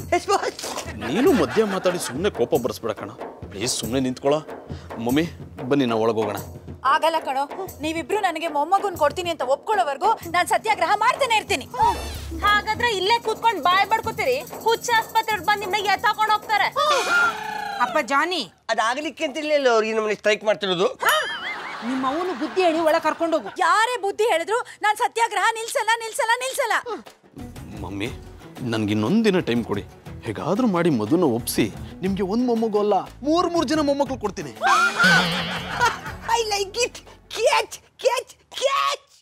ನೀನು ಮಧ್ಯ ಮಾತಾಡಿ ಸುಮ್ಮನೆ ಕೋಪ ಬರ್ಸ್ಬೇಡ ಕಣ ಪ್ಲೀಸ್ ಸುಮ್ಮನೆ ನಿಂತ್ಕೊಳ್ಳೋ ಮಮ್ಮಿ ಬನ್ನಿ ನಾವು ಒಳಗೋಗೋಣ ಆಗಲ್ಲ ಕಣೋ ನೀವಿಬ್ರು ನನಗೆ ಮೊಮ್ಮಗುನ್ ಕೊಡ್ತೀನಿ ಅಂತ ಒಪ್ಕೊಳ್ಳೋವರೆಗೂ ನಾನು ಸತ್ಯಾಗ್ರಹ ಮಾಡ್ತಾನೆ ಇರ್ತೀನಿ ಹಾಗಾದ್ರೆ ಇಲ್ಲೇ ಕೂತ್ಕೊಂಡ್ ಬಾಯ್ ಬಡ್ಕೋತೀರಿ ಹುಚ್ಚ ಆಸ್ಪತ್ರೆಗೆ ಬಂದ್ ನಿಮ್ನ ಎತ್ತಾಕೊಂಡ್ ಹೋಗ್ತಾರೆ ಅಪ್ಪ ಜಾನಿ ಅದಾಗಲಿಕ್ಕೆ ಅಂತ ಇಲ್ಲ ಅವ್ರು ಈ ನಮ್ಮನೆ ಸ್ಟ್ರೈಕ್ ಮಾಡ್ತಿರೋದು ನಿಮ್ಮ ಅವನು ಬುದ್ಧಿ ಹೇಳಿ ಒಳ ಕರ್ಕೊಂಡೋಗು ಯಾರೇ ಬುದ್ಧಿ ಹೇಳಿದ್ರು ನಾನು ಸತ್ಯಾಗ್ರಹ ನಿಲ್ಸಲ್ಲ ನಿಲ್ಸಲ್ಲ ನಿಲ್ಸಲ್ಲ ಮಮ್ಮಿ ನನಗೆ ಇನ್ನೊಂದು ದಿನ ಟೈಮ್ ಕೊಡಿ ಹೇಗಾದ್ರೂ ಮಾಡಿ ಮಧುನ ಒಪ್ಸಿ ನಿಮ್ಗೆ ಒಂದ್ ಮೊಮ್ಮಗು ಅಲ್ಲ ಮೂರ್ ಮೂರ್ ಜನ ಮೊಮ್ಮಕ್ಕಳು ಕೊಡ್ತೀನಿ I like it catch catch catch